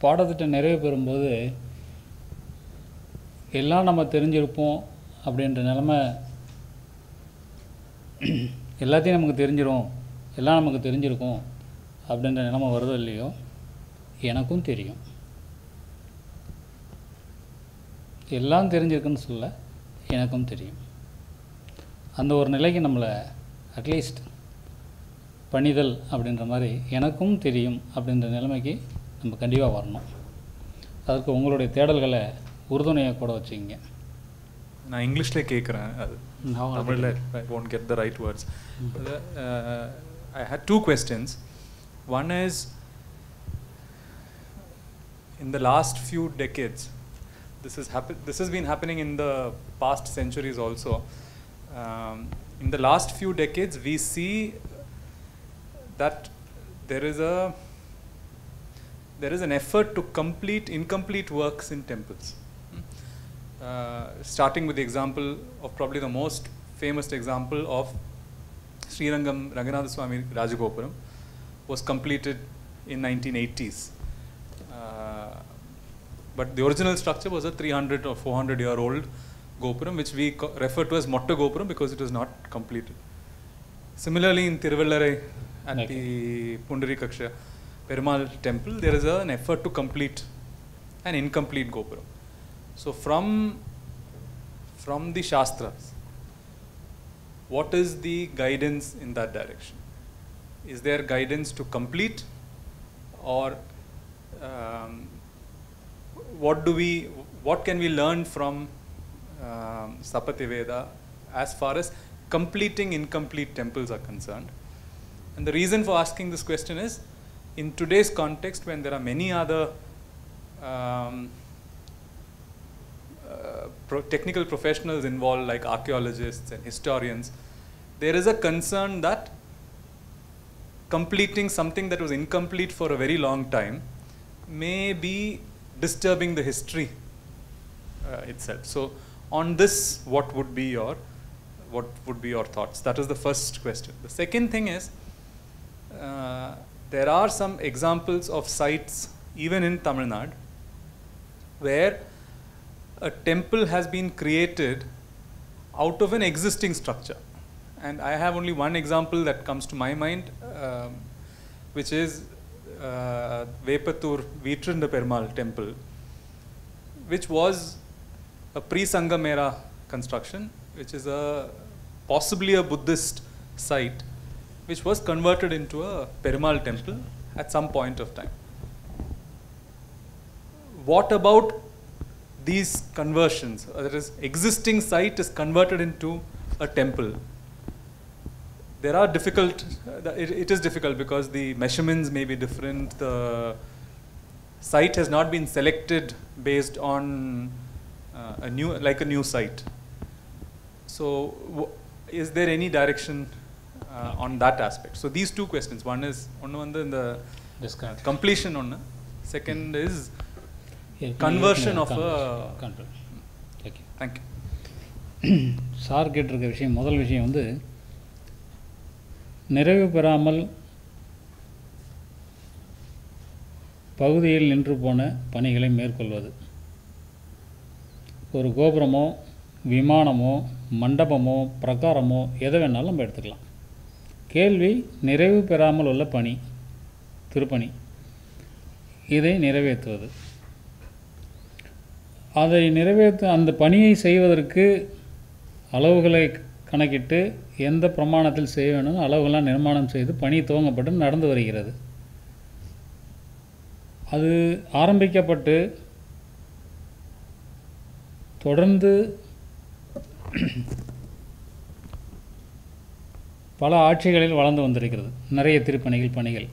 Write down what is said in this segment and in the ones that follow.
பாடத்திட்டம் நிறைவு பெறும்போது எல்லாம் நம்ம தெரிஞ்சிருப்போம் அப்படின்ற நிலமை எல்லாத்தையும் நமக்கு தெரிஞ்சிரும் எல்லாம் நமக்கு தெரிஞ்சிருக்கும் அப்படின்ற நிலமை வருதோ இல்லையோ எனக்கும் தெரியும் எல்லாம் தெரிஞ்சிருக்குன்னு சொல்ல எனக்கும் தெரியும் அந்த ஒரு நிலைக்கு நம்மளை அட்லீஸ்ட் பணிதல் அப்படின்ற மாதிரி எனக்கும் தெரியும் அப்படின்ற நிலைமைக்கு நம்ம கண்டிப்பாக வரணும் அதற்கு உங்களுடைய தேடல்களை உறுதுணையாக கூட வச்சுக்கிங்க நான் இங்கிலீஷ்ல கேட்குறேன் அது நான் தமிழில் I won't get the right words I had two questions one is in the last few decades, this has happen- This has been happening in the past centuries also. Um, in the last few decades, we see that there is a there is an effort to complete incomplete works in temples. Hmm. Uh, starting with the example of probably the most famous example of Srirangam Ranganatha Swami Rajagopuram was completed in 1980s. Uh, but the original structure was a 300 or 400 year old Gopuram, which we co- refer to as Motta Gopuram because it was not completed. Similarly, in Tiruvallarai at Okay. the Pundarikaksha Perumal temple, there is an effort to complete an incomplete Gopuram. So, from, from the Shastras, what is the guidance in that direction? Is there guidance to complete or um, what do we what can we learn from um, Sapati Veda as far as completing incomplete temples are concerned? And the reason for asking this question is in today's context, when there are many other um, uh, pro- technical professionals involved, like archaeologists and historians, there is a concern that completing something that was incomplete for a very long time may be disturbing the history uh, itself. So, on this, what would be your what would be your thoughts? That is the first question. The second thing is uh, there are some examples of sites even in Tamil Nadu where a temple has been created out of an existing structure. And I have only one example that comes to my mind, um, which is uh, Vepatur Vitrinda Perumal temple, which was a pre-Sangam era construction, which is a possibly a Buddhist site, which was converted into a Perumal temple at some point of time. What about these conversions? Uh, That is, existing site is converted into a temple. There are difficult. uh, the- It, it is difficult because the measurements may be different. The site has not been selected based on uh, a new, like a new site. So, w- is there any direction uh, on that aspect? So, these two questions. One is one in the disconnect completion on. Second is conversion of a- okay thank you. Sir கேட்டிருக்க விஷயம் முதல் விஷயம் வந்து நிறைவு பெறாமல் பகுதியில் நின்று போன பணிகளை மேற்கொள்வது ஒரு கோபுரமோ விமானமோ மண்டபமோ பிரகாரமோ எதை வேணாலும் நம்ம எடுத்துக்கலாம் கேள்வி நிறைவு பெறாமல் உள்ள பணி திருப்பணி இதை நிறைவேற்றுவது அதை நிறைவேற்ற அந்த பணியை செய்வதற்கு அளவுகளை கணக்கிட்டு எந்த பிரமாணத்தில் செய்ய வேண்டும் அளவுகள்லாம் நிர்மாணம் செய்து பணி துவங்கப்பட்டு நடந்து வருகிறது அது ஆரம்பிக்கப்பட்டு தொடர்ந்து பல ஆட்சிகளில் வளர்ந்து வந்திருக்கிறது நிறைய திருப்பணிகள் பணிகள்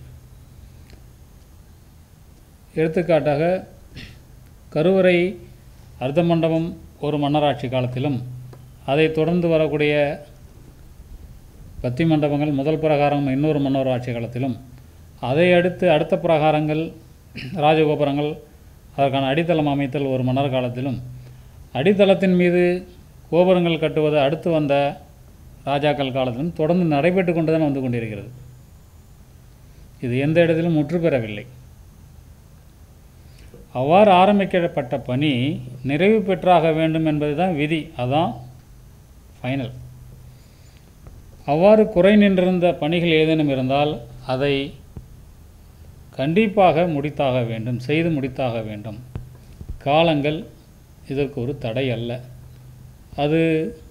எடுத்துக்காட்டாக கருவறை அர்த்த மண்டபம் ஒரு மன்னராட்சி காலத்திலும் அதைத் தொடர்ந்து வரக்கூடிய பத்தி மண்டபங்கள் முதல் பிரகாரம் இன்னொரு மன்னர் ஆட்சி காலத்திலும் அதை அடுத்து அடுத்த பிரகாரங்கள் ராஜகோபுரங்கள் அதற்கான அடித்தளம் அமைத்தல் ஒரு மன்னர் காலத்திலும் அடித்தளத்தின் மீது கோபுரங்கள் கட்டுவது அடுத்து வந்த ராஜாக்கள் காலத்திலும் தொடர்ந்து நடைபெற்று கொண்டு தான் வந்து கொண்டிருக்கிறது இது எந்த இடத்திலும் முற்று பெறவில்லை அவ்வாறு ஆரம்பிக்கப்பட்ட பணி நிறைவு பெற்றாக வேண்டும் என்பது தான் விதி அதான் ஃபைனல் அவ்வாறு குறை நின்றிருந்த பணிகள் ஏதேனும் இருந்தால் அதை கண்டிப்பாக முடித்தாக வேண்டும் செய்து முடித்தாக வேண்டும் காலங்கள் இதற்கு ஒரு தடை அல்ல அது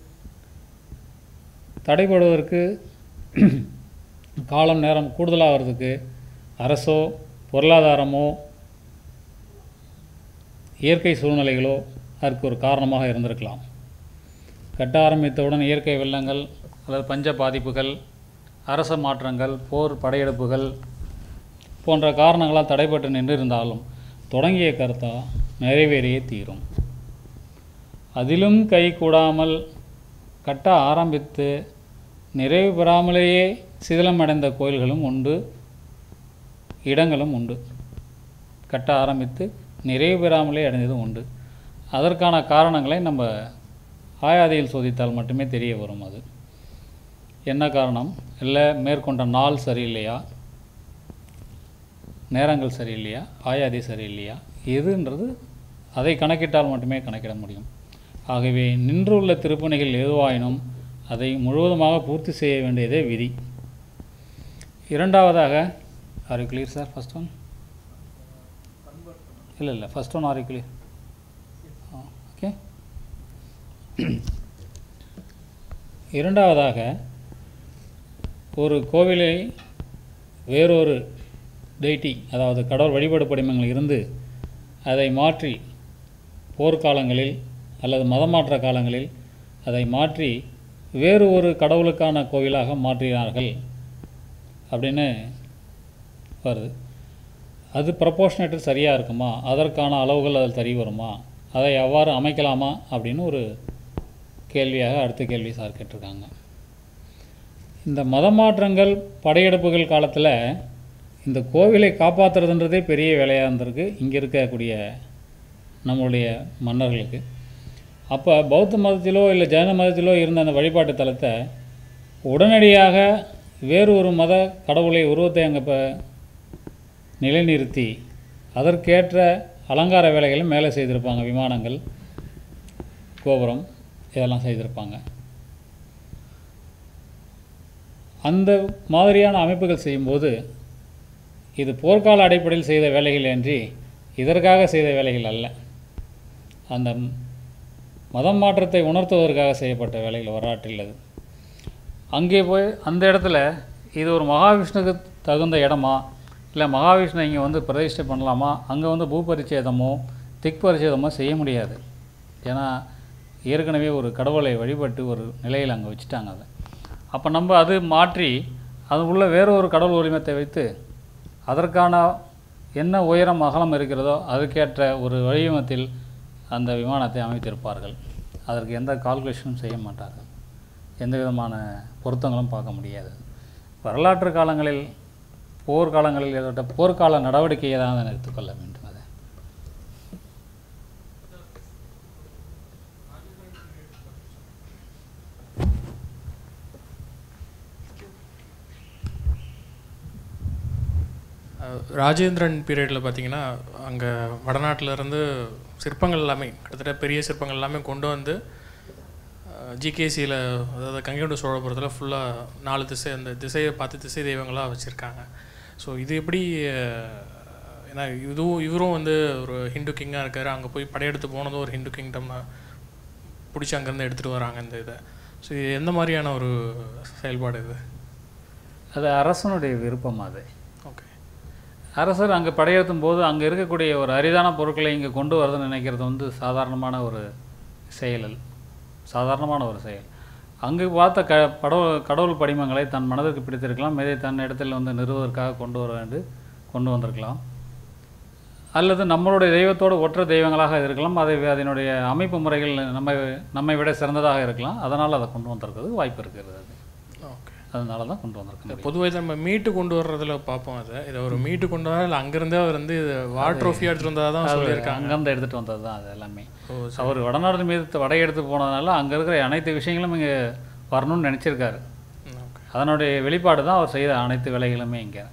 தடைபடுவதற்கு காலம் நேரம் கூடுதலாகிறதுக்கு அரசோ பொருளாதாரமோ இயற்கை சூழ்நிலைகளோ அதற்கு ஒரு காரணமாக இருந்திருக்கலாம் கட்ட ஆரம்பித்தவுடன் இயற்கை வெள்ளங்கள் அல்லது பஞ்ச பாதிப்புகள் அரச மாற்றங்கள் போர் படையெடுப்புகள் போன்ற காரணங்களால் தடைபட்டு நின்றிருந்தாலும் தொடங்கிய கருத்தா நிறைவேறியே தீரும் அதிலும் கை கூடாமல் கட்ட ஆரம்பித்து நிறைவு பெறாமலேயே சிதிலமடைந்த கோயில்களும் உண்டு இடங்களும் உண்டு கட்ட ஆரம்பித்து நிறைவு பெறாமலே அடைந்ததும் உண்டு அதற்கான காரணங்களை நம்ம ஆயாதியில் சோதித்தால் மட்டுமே தெரிய வரும் அது என்ன காரணம் இல்லை மேற்கொண்ட நாள் சரியில்லையா நேரங்கள் சரியில்லையா ஆயாதி சரியில்லையா எதுன்றது அதை கணக்கிட்டால் மட்டுமே கணக்கிட முடியும் ஆகவே நின்றுள்ள திருப்பணிகள் எதுவாயினும் அதை முழுவதுமாக பூர்த்தி செய்ய வேண்டியதே விதி இரண்டாவதாக are you clear sir first one இல்லை இல்லை first one are you clear okay இரண்டாவதாக ஒரு கோவிலை வேறொரு டெய்டி அதாவது கடவுள் வழிபாடு படிமங்கள் இருந்து அதை மாற்றி போர்க்காலங்களில் அல்லது மதமாற்ற காலங்களில் அதை மாற்றி வேறு ஒரு கடவுளுக்கான கோவிலாக மாற்றினார்கள் அப்படின்னு வருது அது ப்ரப்போர்ஷனேட்டு சரியாக இருக்குமா அதற்கான அளவுகள் அதில் சரி வருமா அதை எவ்வாறு அமைக்கலாமா அப்படின்னு ஒரு கேள்வியாக அடுத்த கேள்வி சார் கேட்டிருக்காங்க இந்த மதமாற்றங்கள் படையெடுப்புகள் காலத்தில் இந்த கோவிலை காப்பாற்றுறதுன்றதே பெரிய வேலையாக இருந்திருக்கு இங்கே இருக்கக்கூடிய நம்மளுடைய மன்னர்களுக்கு அப்போ பௌத்த மதத்திலோ இல்லை ஜைன மதத்திலோ இருந்த அந்த வழிபாட்டு தலத்தை உடனடியாக வேறு ஒரு மத கடவுளை உருவத்தை அங்கே இப்போ நிலைநிறுத்தி அதற்கேற்ற அலங்கார வேலைகளை மேலே செய்திருப்பாங்க விமானங்கள் கோபுரம் இதெல்லாம் செய்திருப்பாங்க அந்த மாதிரியான அமைப்புகள் செய்யும்போது இது போர்க்கால அடிப்படையில் செய்த வேலைகள் அன்றி இதற்காக செய்த வேலைகள் அல்ல அந்த மதம் மாற்றத்தை உணர்த்துவதற்காக செய்யப்பட்ட வேலைகள் வரலாற்றில் அது அங்கே போய் அந்த இடத்துல இது ஒரு மகாவிஷ்ணுக்கு தகுந்த இடமா இல்லை மகாவிஷ்ணு இங்கே வந்து பிரதிஷ்டை பண்ணலாமா அங்கே வந்து பூபரிச்சேதமோ திக் பரிச்சேதமோ செய்ய முடியாது ஏன்னா ஏற்கனவே ஒரு கடவுளை வழிபட்டு ஒரு நிலையில் அங்கே வச்சுட்டாங்க அதை அப்போ நம்ம அது மாற்றி அது உள்ள வேற ஒரு கடவுள் உரிமத்தை வைத்து அதற்கான என்ன உயரம் அகலம் இருக்கிறதோ அதுக்கேற்ற ஒரு வடிவமத்தில் அந்த விமானத்தை அமைத்திருப்பார்கள் அதற்கு எந்த கால்குலேஷனும் செய்ய மாட்டார்கள் எந்த விதமான பொருத்தங்களும் பார்க்க முடியாது வரலாற்று காலங்களில் போர்க்காலங்களில் ஏற்பட்ட போர்க்கால நடவடிக்கையை தான் எடுத்துக்கொள்ள வேண்டும் அதை அஹ் ராஜேந்திரன் பீரியடில் பார்த்தீங்கன்னா அங்கே வடநாட்டுல இருந்து சிற்பங்கள் எல்லாமே கிட்டத்தட்ட பெரிய சிற்பங்கள் எல்லாமே கொண்டு வந்து ஜிகேசியில் அதாவது கங்கைகொண்ட சோழபுரத்தில் ஃபுல்லாக நாலு திசை அந்த திசையை பார்த்து திசை தெய்வங்களாக வச்சுருக்காங்க ஸோ இது எப்படி அஹ், ஏன்னா இதுவும் இவரும் வந்து ஒரு ஹிந்து கிங்காக இருக்கார் அங்கே போய் படையெடுத்து போனதும் ஒரு ஹிந்து கிங்டம் பிடிச்சி அங்கேருந்து எடுத்துகிட்டு வராங்க இந்த இதை ஸோ இது எந்த மாதிரியான ஒரு செயல்பாடு இது அது அரசனுடைய விருப்பம் அது ஓகே அரசர் அங்கே படையெடுத்தும் போது அங்கே இருக்கக்கூடிய ஒரு அரிதான பொருட்களை இங்கே கொண்டு வரதுன்னு நினைக்கிறது வந்து சாதாரணமான ஒரு செயல் சாதாரணமான ஒரு செயல் அங்கு பார்த்த க கடவுள் கடவுள் படிமங்களை தன் மனதிற்கு பிடித்திருக்கலாம் இதை தன் இடத்தில் வந்து நிறுவுவதற்காக கொண்டு வர வேண்டு கொண்டு வந்திருக்கலாம் அல்லது நம்மளுடைய தெய்வத்தோடு ஒற்ற தெய்வங்களாக இருக்கலாம் அதை அதனுடைய அமைப்பு முறைகள் நம்மை நம்மை விட சிறந்ததாக இருக்கலாம் அதனால் அதை கொண்டு வந்திருக்கிறது வாய்ப்பு இருக்கிறது அது ஓகே அதனால தான் கொண்டு வந்திருக்க முடியும் பொதுவாக இதை நம்ம மீட்டு கொண்டு வர்றதுல பார்ப்போம் அதை இதை ஒரு மீட்டு கொண்டு வர இல்லை அங்கேருந்தே அவர் வந்து இது வார் ட்ரோஃபியாக எடுத்துகிட்டு வந்ததாக தான் சொல்லியிருக்காங்க அங்கேருந்து எடுத்துகிட்டு வந்தது தான் அது எல்லாமே ஓ அவர் வடநாடு மீது வடை எடுத்து போனதுனால அங்கே இருக்கிற அனைத்து விஷயங்களும் இங்கே வரணும்னு நினச்சிருக்காரு ஓகே அதனுடைய வெளிப்பாடு தான் அவர் செய்த அனைத்து வேலைகளுமே இங்கே ஓகே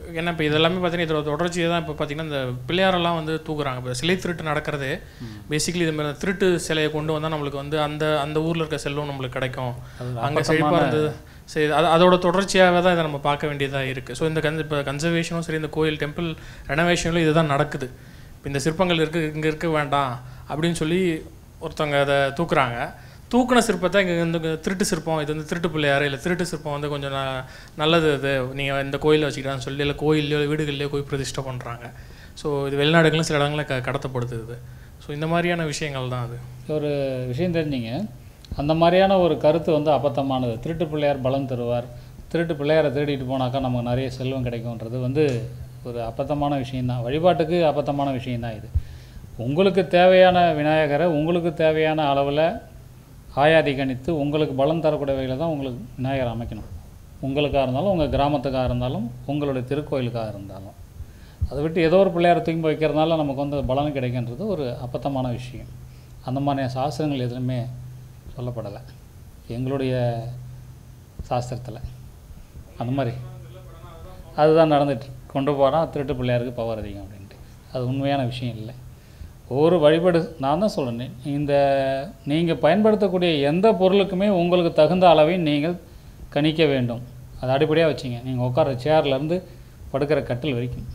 ஏன்னா இப்போ இதெல்லாமே பார்த்தீங்கன்னா இதோட தொடர்ச்சியை தான் இப்போ பார்த்தீங்கன்னா இந்த பிள்ளையாரெல்லாம் வந்து தூக்குறாங்க இப்போ சிலை திருட்டு நடக்கிறதே பேசிக்கலி இது மாதிரி திருட்டு சிலையை கொண்டு வந்தால் நம்மளுக்கு வந்து அந்த அந்த ஊரில் இருக்க செல்வம் நம்மளுக்கு கிடைக்கும் அங்கே செழிப்பாக இருந்தது சரி அது அதோட தொடர்ச்சியாகவே தான் இதை நம்ம பார்க்க வேண்டியதாக இருக்குது ஸோ இந்த கன்ச இப்போ கன்சர்வேஷனும் சரி இந்த கோயில் டெம்பிள் ரெனோவேஷனும் இதுதான் நடக்குது இப்போ இந்த சிற்பங்கள் இருக்குது இங்கே இருக்க வேண்டாம் அப்படின்னு சொல்லி ஒருத்தவங்க அதை தூக்குறாங்க தூக்குன சிற்பத்தை இங்கே இந்த திருட்டு சிற்பம் இது வந்து திருட்டு பிள்ளையார் இல்லை திருட்டு சிற்பம் வந்து கொஞ்சம் ந நல்லது இது நீங்கள் இந்த கோயிலில் வச்சுக்கிட்டான்னு சொல்லி இல்லை கோயில்லையோ வீடுகள்லையோ போய் பிரதிஷ்டை பண்ணுறாங்க ஸோ இது வெளிநாடுகளும் சில இடங்களில் க கடத்தப்படுது இது ஸோ இந்த மாதிரியான விஷயங்கள் தான் அது ஒரு விஷயம் தெரிஞ்சுங்க அந்த மாதிரியான ஒரு கருத்து வந்து அபத்தமானது திருட்டு பிள்ளையார் பலம் தருவார் திருட்டு பிள்ளையாரை திருடிட்டு போனாக்கா நமக்கு நிறைய செல்வம் கிடைக்கும்ன்றது வந்து ஒரு அபத்தமான விஷயந்தான் வழிபாட்டுக்கு அபத்தமான விஷயந்தான் இது உங்களுக்கு தேவையான விநாயகரை உங்களுக்கு தேவையான அளவில் ஆயாதி கணித்து உங்களுக்கு பலம் தரக்கூடிய வகையில் தான் உங்களுக்கு விநாயகர் அமைக்கணும் உங்களுக்காக இருந்தாலும் உங்கள் கிராமத்துக்காக இருந்தாலும் உங்களுடைய திருக்கோயிலுக்காக இருந்தாலும் அதை விட்டு ஏதோ ஒரு பிள்ளையாரை தூக்கி போய் வைக்கிறதுனால நமக்கு வந்து பலன் கிடைக்கின்றது ஒரு அபத்தமான விஷயம் அந்த மாதிரியான சாஸ்திரங்கள் எதுவுமே சொல்லப்படலை எங்களுடைய சாஸ்திரத்தில் அந்த மாதிரி அதுதான் நடந்துட்டு கொண்டு போகிறான் திருட்டு பிள்ளையாருக்கு பவர் அதிகம் அப்படின்ட்டு அது உண்மையான விஷயம் இல்லை ஒவ்வொரு வழிபாடு நான் தான் சொல்கிறேன் இந்த நீங்கள் பயன்படுத்தக்கூடிய எந்த பொருளுக்குமே உங்களுக்கு தகுந்த அளவை நீங்கள் கணிக்க வேண்டும் அது அடிப்படையாக வச்சுங்க நீங்கள் உட்கார சேர்லேருந்து படுக்கிற கட்டில் வரைக்கும்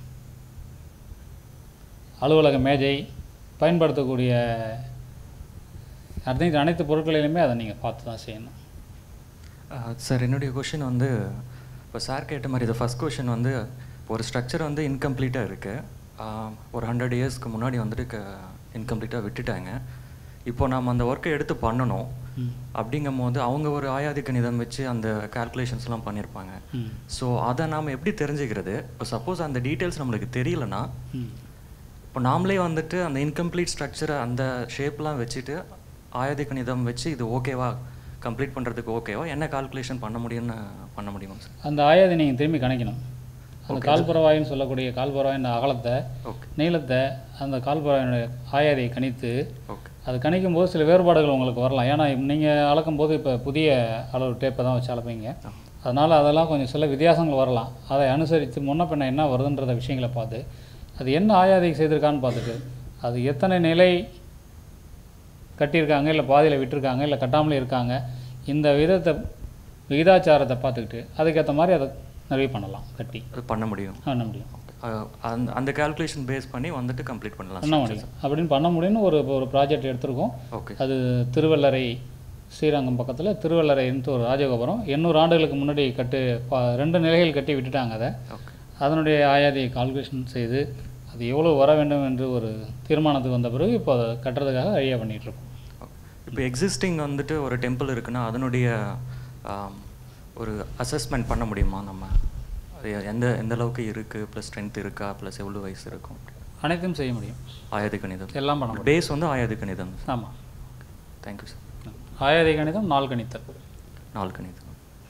அலுவலக மேஜை பயன்படுத்தக்கூடிய அனைத்து அனைத்து பொருட்களிலுமே அதை நீங்கள் பார்த்து தான் செய்யணும் சார் என்னுடைய கொஷின் வந்து இப்போ சார் கேட்ட மாதிரி இது ஃபஸ்ட் கொஷின் வந்து இப்போ ஒரு ஸ்ட்ரக்சர் வந்து இன்கம்ப்ளீட்டாக இருக்குது ஒரு ஹண்ட்ரட் இயர்ஸ்க்கு முன்னாடி வந்துட்டு இன்கம்ப்ளீட்டாக விட்டுட்டாங்க இப்போ நாம் அந்த ஒர்க்கை எடுத்து பண்ணணும் ம். அப்படிங்கும் போது அவங்க ஒரு ஆயாதி கணிதம் வச்சு அந்த கால்குலேஷன்ஸ்லாம் பண்ணியிருப்பாங்க ம் ஸோ அதை நாம் எப்படி தெரிஞ்சுக்கிறது இப்போ சப்போஸ் அந்த டீட்டெயில்ஸ் நம்மளுக்கு தெரியலனா ம் இப்போ நாமளே வந்துட்டு அந்த இன்கம்ப்ளீட் ஸ்ட்ரக்சரை அந்த ஷேப்லாம் வச்சுட்டு ஆயாதி கணிதம் வச்சு இது ஓகேவா கம்ப்ளீட் பண்ணுறதுக்கு ஓகேவா என்ன கால்குலேஷன் பண்ண முடியும்னு பண்ண முடியுமா சார் அந்த ஆயாதி நீங்கள் திரும்பி கணக்கணும் அந்த கால்புறவாயின்னு சொல்லக்கூடிய கால்புறவாயின் அகலத்தை ஓகே நீளத்தை அந்த கால்புறவாயினுடைய ஆயாதியை கணித்து ஓகே அது கணிக்கும் போது சில வேறுபாடுகள் உங்களுக்கு வரலாம் ஏன்னா நீங்கள் அளக்கும் போது இப்போ புதிய அளவு டேப்பை தான் வச்சு அளப்பீங்க அதனால் அதெல்லாம் கொஞ்சம் சில வித்தியாசங்கள் வரலாம் அதை அனுசரித்து முன்ன பின்ன என்ன வருதுன்றத விஷயங்களை பார்த்து அது என்ன ஆயாதி செய்திருக்கான்னு பார்த்துட்டு அது எத்தனை நிலை கட்டியிருக்காங்க இல்லை பாதியில் விட்டிருக்காங்க இல்லை கட்டாமலே இருக்காங்க இந்த விதத்தை விகிதாச்சாரத்தை பார்த்துக்கிட்டு அதுக்கேற்ற மாதிரி அதை நிறைவு பண்ணலாம் கட்டி அது பண்ண முடியும் பண்ண முடியும் அஹ் அந்த அந்த கால்குலேஷன் பேஸ் பண்ணி வந்துட்டு கம்ப்ளீட் பண்ணலாம் பண்ண முடியும் அப்படின்னு பண்ண முடியும்னு ஒரு ஒரு ப்ராஜெக்ட் எடுத்திருக்கோம் ஓகே அது திருவள்ளரை ஸ்ரீரங்கம் பக்கத்தில் திருவள்ளரைன்ட்டு ஒரு ராஜகோபுரம் எண்ணூறு ஆண்டுகளுக்கு முன்னாடி கட்டு ப- ரெண்டு நிலைகள் கட்டி விட்டுட்டாங்க அதை ஓகே அதனுடைய ஆயாதியை கால்குலேஷன் செய்து அது எவ்வளோ வர வேண்டும் என்று ஒரு தீர்மானத்துக்கு வந்த பிறகு இப்போ அதை கட்டுறதுக்காக ஐடியா பண்ணிகிட்ருக்கோம் இப்போ எக்ஸிஸ்டிங் வந்துட்டு ஒரு டெம்பிள் இருக்குன்னா அதனுடைய ஆம், ஒரு அசஸ்மெண்ட் பண்ண முடியுமா நம்ம அது எந்த எந்த அளவுக்கு இருக்குது ப்ளஸ் ஸ்ட்ரென்த் இருக்கா ப்ளஸ் எவ்வளோ வயசு இருக்கும் அனைத்தும் செய்ய முடியும் ஆயாதி கணிதம் எல்லாம் பண்ண முடியும் பேஸ் வந்து ஆயாதி கணிதம் ஆமாம் தேங்க்யூ சார் ஆயாதி கணிதம் நாள் கணித்தல் நாலு கணிதம்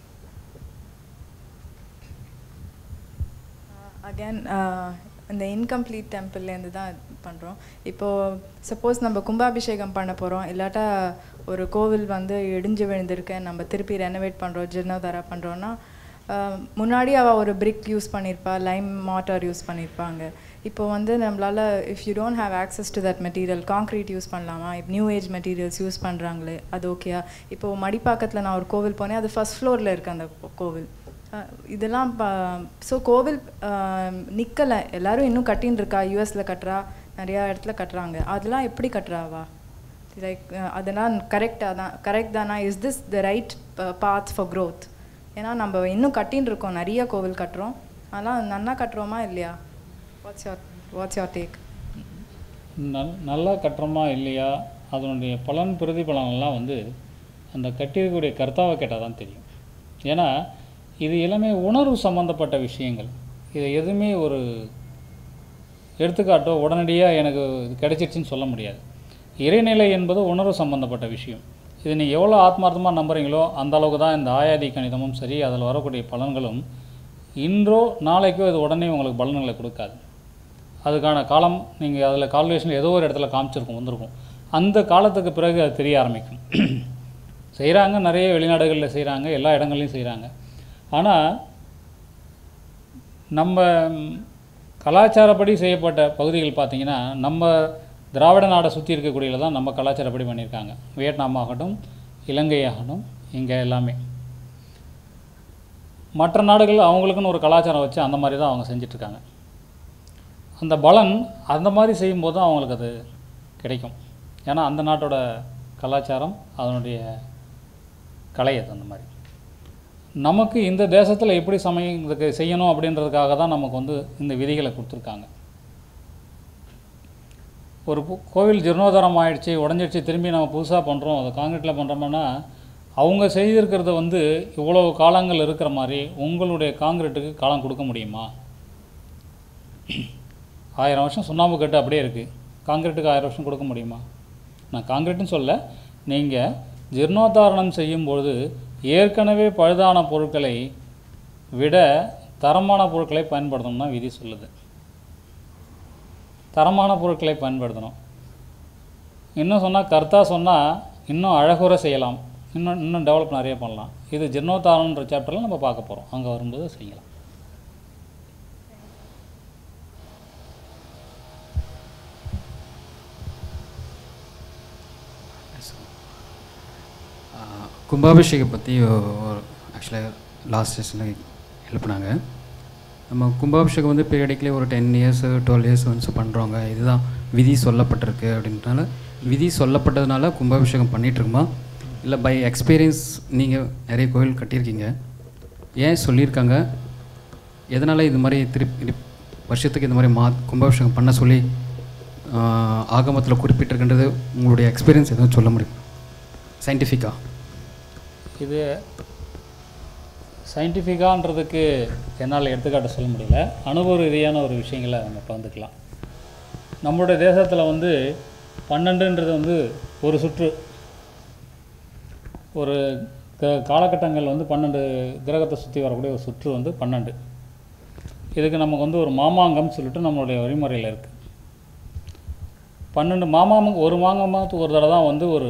அகேன் இந்த இன்கம்ப்ளீட் டெம்பிள்லேருந்து தான் பண்ணுறோம் இப்போது சப்போஸ் நம்ம கும்பாபிஷேகம் பண்ண போகிறோம் இல்லாட்டா ஒரு கோவில் வந்து இடிஞ்சு விழுந்திருக்கு நம்ம திருப்பி ரெனோவேட் பண்ணுறோம் ஜீர்ணோதாரா பண்ணுறோன்னா முன்னாடி அவள் ஒரு பிரிக் யூஸ் பண்ணியிருப்பா லைம் மாட்டர் யூஸ் பண்ணியிருப்பாங்க இப்போ வந்து நம்மளால் if you don't have access to that material concrete use பண்ணலாமா இப்போ நியூ ஏஜ் மெட்டீரியல்ஸ் யூஸ் பண்ணுறாங்களே அது ஓகேயா இப்போது மடிப்பாக்கத்தில் நான் ஒரு கோவில் போனேன் அது ஃபஸ்ட் ஃப்ளோரில் இருக்குது அந்த கோ- கோவில் அஹ் இதெல்லாம் ஸோ கோவில் நிற்கலை எல்லாரும் இன்னும் கட்டின்னு இருக்கா யூஎஸில் கட்டுறா நிறையா இடத்துல கட்டுறாங்க அதெல்லாம் எப்படி கட்டுறாவா லைக் அதெல்லாம் கரெக்டாக தான் கரெக்ட் தானா is this the right path for growth ஏன்னா நம்ம இன்னும் கட்டின்னு இருக்கோம் நிறைய கோவில் கட்டுறோம் அதெல்லாம் நன்னா கட்டுறோமா இல்லையா what's your what's your take நல் நல்லா கட்டுறோமா இல்லையா அதனுடைய பலன் பிரதிபலன்லாம் வந்து அந்த கட்டியிருக்கக்கூடிய கர்த்தாவை கேட்டால் தான் தெரியும் ஏன்னா இது எல்லாமே உணர்வு சம்மந்தப்பட்ட விஷயங்கள் இது எதுவுமே ஒரு எடுத்துக்காட்டோ உடனடியாக எனக்கு இது கிடைச்சிருச்சுன்னு சொல்ல முடியாது இறைநிலை என்பது உணர்வு சம்பந்தப்பட்ட விஷயம் இது நீங்கள் எவ்வளோ ஆத்மார்த்தமாக நம்புறீங்களோ அந்த அளவுக்கு தான் இந்த ஆயாதி கணிதமும் சரி அதில் வரக்கூடிய பலன்களும் இன்றோ நாளைக்கோ இது உடனே உங்களுக்கு பலன்களை கொடுக்காது அதுக்கான காலம் நீங்கள் அதில் கால்குலேஷன் ஏதோ ஒரு இடத்துல காமிச்சிருக்கும் வந்திருக்கும் அந்த காலத்துக்கு பிறகு அது தெரிய ஆரம்பிக்கும் செய்கிறாங்க நிறைய வெளிநாடுகளில் செய்கிறாங்க எல்லா இடங்கள்லையும் செய்கிறாங்க ஆனால் நம்ம ம், கலாச்சாரப்படி செய்யப்பட்ட பகுதிகள் பார்த்திங்கன்னா நம்ம திராவிட நாடை சுற்றி இருக்கக்கூடியதில் தான் நம்ம கலாச்சாரப்படி பண்ணியிருக்காங்க வியட்நாம் ஆகட்டும் இலங்கை ஆகட்டும் இங்கே எல்லாமே மற்ற நாடுகள் அவங்களுக்குன்னு ஒரு கலாச்சாரம் வச்சு அந்த மாதிரி தான் அவங்க செஞ்சிட்ருக்காங்க அந்த பலன் அந்த மாதிரி செய்யும்போது தான் அவங்களுக்கு அது கிடைக்கும் ஏன்னா அந்த நாட்டோட கலாச்சாரம் அதனுடைய கலை அது அந்த மாதிரி நமக்கு இந்த தேசத்தில் எப்படி சமைக்கிறதுக்கு செய்யணும் அப்படின்றதுக்காக தான் நமக்கு வந்து இந்த விதிகளை கொடுத்துருக்காங்க ஒரு பு- கோவில் ஜீர்ணோதாரம் ஆயிடுச்சு உடஞ்சிடுச்சு திரும்பி நம்ம புதுசாக பண்ணுறோம் அதை காங்கிரீட்டில் பண்ணுறோம்னா அவங்க செய்திருக்கிறத வந்து இவ்வளவு காலங்கள் இருக்கிற மாதிரி உங்களுடைய காங்கிரீட்டுக்கு காலம் கொடுக்க முடியுமா ஆயிரம் வருஷம் சுண்ணாம்பு கட்டு அப்படியே இருக்குது காங்கிரீட்டுக்கு ஆயிரம் வருஷம் கொடுக்க முடியுமா நான் காங்கிரீட்னு சொல்ல நீங்கள் ஜீர்ணோத்தாரணம் செய்யும்பொழுது ஏற்கனவே பழுதான பொருட்களை விட தரமான பொருட்களை பயன்படுத்தணும்னா விதி சொல்லுது தரமான பொருட்களை பயன்படுத்தணும் இன்னும் சொன்னால் கர்த்தா சொன்னால் இன்னும் அழகுற செய்யலாம் இன்னும் இன்னும் டெவலப் நிறைய பண்ணலாம் இது ஜீர்ணோத்தாரணன்ற சாப்டரில் நம்ம பார்க்க போகிறோம் அங்கே வரும்போது செய்யலாம் கும்பாபிஷேகம் பற்றி ஆக்சுவலாக லாஸ்ட் செஷனில் எழுப்புனாங்க நம்ம கும்பாபிஷேகம் வந்து பீரியடிக்கலி ஒரு ten years twelve years once பண்ணுறவங்க இதுதான் விதி சொல்லப்பட்டிருக்கு அப்படின்றனால விதி சொல்லப்பட்டதுனால கும்பாபிஷேகம் பண்ணிகிட்ருக்குமா இல்லை பை எக்ஸ்பீரியன்ஸ் நீங்கள் நிறைய கோயில் கட்டியிருக்கீங்க ஏன் சொல்லியிருக்காங்க எதனால் இது மாதிரி திருப்பி இது வருஷத்துக்கு இந்த மாதிரி மா கும்பாபிஷேகம் பண்ண சொல்லி ஆகமத்தில் குறிப்பிட்டிருக்கின்றது உங்களுடைய எக்ஸ்பீரியன்ஸ் எதுவும் சொல்ல முடியும் சயின்டிஃபிக்காக இது சயின்டிஃபிக்கான்றதுக்கு என்னால் எடுத்துக்காட்ட சொல்ல முடியல அனுபவ ரீதியான ஒரு விஷயங்களை நம்ம பகிர்ந்துக்கலாம் நம்மளுடைய தேசத்தில் வந்து பன்னெண்டுன்றது வந்து ஒரு சுற்று ஒரு க காலகட்டங்கள் வந்து பன்னெண்டு கிரகத்தை சுற்றி வரக்கூடிய ஒரு சுற்று வந்து பன்னெண்டு இதுக்கு நமக்கு வந்து ஒரு மாமாங்கம் சொல்லிட்டு நம்மளுடைய வழிமுறையில் இருக்குது பன்னெண்டு மாமாங்கம் ஒரு மாங்கமாத்துக்கு ஒரு தடவை தான் வந்து ஒரு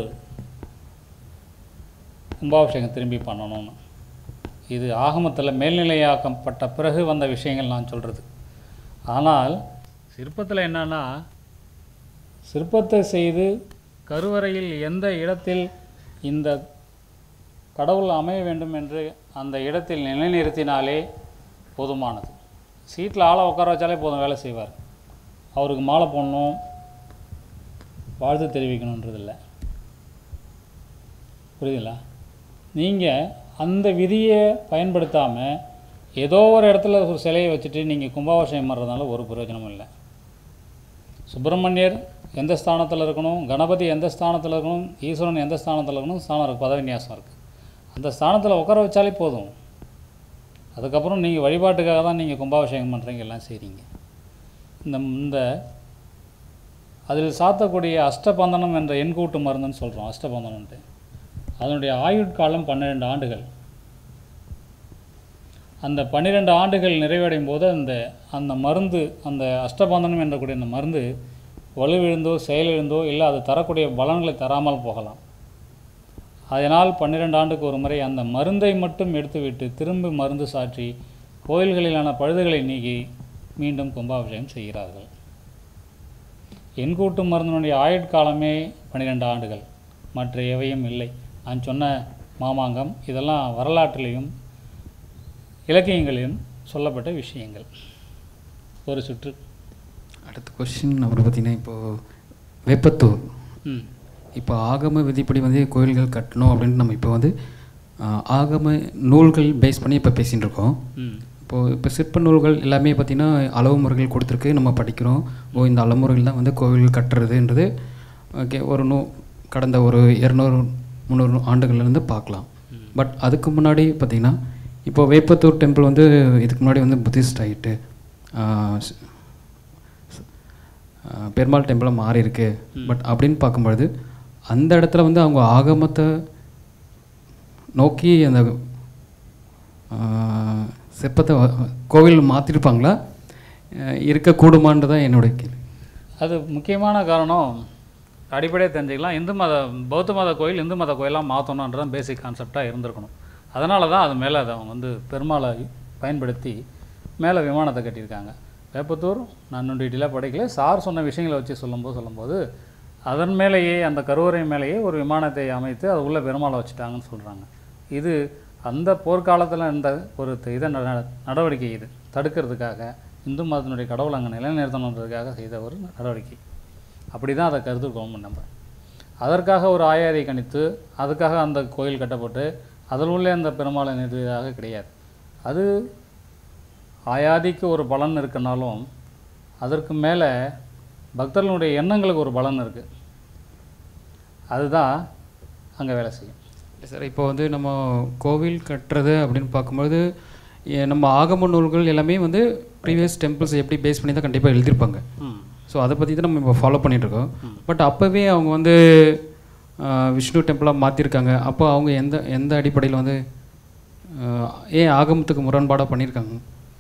கும்பாபிஷேகம் திரும்பி பண்ணணும்னு இது ஆகமத்தில் மேல்நிலையாக்கப்பட்ட பிறகு வந்த விஷயங்கள் நான் சொல்கிறது ஆனால் சிற்பத்தில் என்னன்னா சிற்பத்தை செய்து கருவறையில் எந்த இடத்தில் இந்த கடவுள் அமைய வேண்டும் என்று அந்த இடத்தில் நிலைநிறுத்தினாலே போதுமானது சீட்டில் ஆளை உட்கார வச்சாலே போதும் வேலை செய்வார் அவருக்கு மாலை போடணும் வாழ்த்து தெரிவிக்கணுன்றதில்லை புரியுதுங்களா நீங்கள் அந்த விதியை பயன்படுத்தாமல் ஏதோ ஒரு இடத்துல ஒரு சிலையை வச்சுட்டு நீங்கள் கும்பாபிஷேகம் பண்ணுறதுனால ஒரு பிரயோஜனமும் இல்லை சுப்பிரமணியர் எந்த ஸ்தானத்தில் இருக்கணும் கணபதி எந்த ஸ்தானத்தில் இருக்கணும் ஈஸ்வரன் எந்த ஸ்தானத்தில் இருக்கணும் ஸ்தானம் இருக்குது பதவி நியாசம் இருக்குது அந்த ஸ்தானத்தில் உட்கார வச்சாலே போதும் அதுக்கப்புறம் நீங்கள் வழிபாட்டுக்காக தான் நீங்கள் கும்பாபிஷேகம் பண்ணுறீங்க எல்லாம் செய்கிறீங்க இந்த இந்த அதில் சாத்தக்கூடிய அஷ்டபந்தனம் என்ற எண்கூட்டு மருந்துன்னு சொல்கிறோம் அஷ்டபந்தனன்ட்டு அதனுடைய ஆயுட்காலம் பன்னிரெண்டு ஆண்டுகள் அந்த பன்னிரெண்டு ஆண்டுகள் நிறைவடையும் போது அந்த அந்த மருந்து அந்த அஷ்டபந்தனம் என்றக்கூடிய அந்த மருந்து வலுவிழுந்தோ செயலிழந்தோ இல்லை அது தரக்கூடிய பலன்களை தராமல் போகலாம் அதனால் பன்னிரெண்டு ஆண்டுக்கு ஒரு முறை அந்த மருந்தை மட்டும் எடுத்துவிட்டு திரும்பி மருந்து சாற்றி கோயில்களிலான பழுதுகளை நீக்கி மீண்டும் கும்பாபிஷேகம் செய்கிறார்கள் எண்கூட்டு மருந்தினுடைய ஆயுட்காலமே பன்னிரெண்டு ஆண்டுகள் மற்ற எவையும் இல்லை நான் சொன்ன மாமாங்கம் இதெல்லாம் வரலாற்றிலையும் இலக்கியங்களிலும் சொல்லப்பட்ட விஷயங்கள் ஒரு சுற்று அடுத்த கொஸ்டின் அப்புறம் பார்த்தீங்கன்னா இப்போது வேப்பத்தூர் ம் இப்போ ஆகம விதிப்படி வந்து கோயில்கள் கட்டணும் அப்படின்னு நம்ம இப்போ வந்து ஆ, ஆகம நூல்கள் பேஸ் பண்ணி இப்போ பேசிகிட்டு இருக்கோம் ம் இப்போது இப்போ சிற்ப நூல்கள் எல்லாமே பார்த்திங்கன்னா அளவு முறைகள் கொடுத்துருக்கு நம்ம படிக்கிறோம் ஓ இந்த அளமுறைகள் தான் வந்து கோவில் கட்டுறதுன்றது ஓகே ஒரு நூ கடந்த ஒரு இரநூறு முந்நூறு ஆண்டுகள்லேருந்து பார்க்கலாம் பட் அதுக்கு முன்னாடி பார்த்திங்கன்னா இப்போ வேப்பத்தூர் டெம்பிள் வந்து இதுக்கு முன்னாடி வந்து புத்திஸ்ட் ஆகிட்டு பெருமாள் டெம்பிளாக மாறி இருக்கு பட் அப்படின்னு பார்க்கும்பொழுது அந்த இடத்துல வந்து அவங்க ஆகமத்தை நோக்கி அந்த ஆஹ், சிற்பத்தை வ- கோவில் மாற்றிருப்பாங்களா இருக்கக்கூடுமான்றது தான் என்னுடைய கேள்வி அது முக்கியமான காரணம் அடிப்படையாக தெரிஞ்சுக்கலாம் இந்து மத பௌத்த மத கோயில் இந்து மத கோயிலாக மாற்றணுன்றது பேசிக் கான்செப்டாக இருந்திருக்கணும் அதனால தான் அது மேலே அதை அவங்க வந்து பெருமாளை பயன்படுத்தி மேலே விமானத்தை கட்டியிருக்காங்க வேப்பத்தூர் நான் இன்னும் டீட்டெயிலாக படிக்கல சார் சொன்ன விஷயங்களை வச்சு சொல்லும்போது சொல்லும்போது அதன் மேலேயே அந்த கருவறை மேலேயே ஒரு விமானத்தை அமைத்து அது உள்ள பெருமாளை வச்சுட்டாங்கன்னு சொல்கிறாங்க இது அந்த போர்க்காலத்தில் இருந்த ஒரு த- இதை நட- நடவடிக்கை இது தடுக்கிறதுக்காக இந்து மதத்தினுடைய கடவுள் அங்கே நிலைநிறுத்தணுன்றதுக்காக செய்த ஒரு நடவடிக்கை அப்படி தான் அதை கருதுக்கோம் நம்ம அதற்காக ஒரு ஆயாதை கணித்து அதுக்காக அந்த கோயில் கட்டப்பட்டு அதில் உள்ள அந்த பெருமாளை நிறுவியதாக கிடையாது அது ஆயாதிக்கு ஒரு பலன் இருக்குனாலும் அதற்கு மேலே பக்தர்களுடைய எண்ணங்களுக்கு ஒரு பலன் இருக்குது அதுதான் அங்கே வேலை செய்யும் இல்லை சார் இப்போ வந்து நம்ம கோவில் கட்டுறது அப்படின்னு பார்க்கும்போது எ- நம்ம ஆகம நூல்கள் எல்லாமே வந்து ப்ரீவியஸ் டெம்பிள்ஸ் எப்படி பேஸ் பண்ணி தான் கண்டிப்பாக எழுதியிருப்பாங்க ம் ஸோ அதை பற்றி தான் நம்ம இப்போ ஃபாலோ பண்ணிகிட்ருக்கோம் பட் அப்போவே அவங்க வந்து ஆஹ், விஷ்ணு டெம்பிளாக மாற்றிருக்காங்க அப்போ அவங்க எந்த எந்த அடிப்படையில் வந்து ஆஹ், ஏன் ஆகமத்துக்கு முரண்பாடாக பண்ணியிருக்காங்க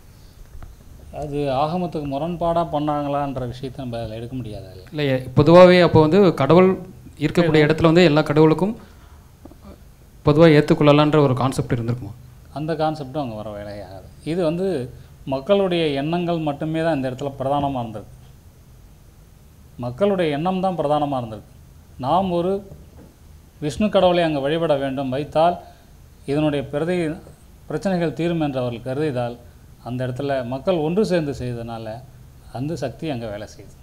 அது ஆகமத்துக்கு முரண்பாடாக பண்ணாங்களான்ற விஷயத்தை நம்ம அதில் எடுக்க முடியாது அதில் இல்லை பொதுவாகவே அப்போ வந்து கடவுள் இருக்கக்கூடிய இடத்துல வந்து எல்லா கடவுளுக்கும் பொதுவாக ஏற்றுக்கொள்ளலான்ற ஒரு கான்செப்ட் இருந்திருக்குமா அந்த கான்செப்டும் அங்கே வர வேலையாகாது இது வந்து மக்களுடைய எண்ணங்கள் மட்டுமே தான் இந்த இடத்துல பிரதானமாக இருந்திருக்கு மக்களுடைய எண்ணம் தான் பிரதானமாக இருந்திருக்கு நாம் ஒரு விஷ்ணு கடவுளை அங்கே வழிபட வேண்டும் வைத்தால் இதனுடைய பிரதி பிரச்சனைகள் தீரும் என்று அவர்கள் கருதியதால் அந்த இடத்துல மக்கள் ஒன்று சேர்ந்து செய்ததுனால அந்த சக்தி அங்கே வேலை செய்யுது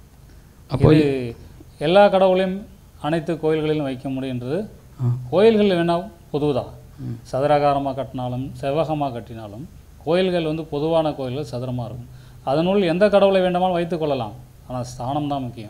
அப்போ இது எல்லா கடவுளையும் அனைத்து கோயில்களிலும் வைக்க முடியுன்றது கோயில்கள் வேணால் பொதுதான் சதுராகாரமாக கட்டினாலும் செவ்வகமாக கட்டினாலும் கோயில்கள் வந்து பொதுவான கோயில்கள் சதுரமாக இருக்கும் அதனுள் எந்த கடவுளை வேண்டுமானாலும் வைத்துக் கொள்ளலாம் ஆனால் ஸ்தானம் தான் முக்கியம்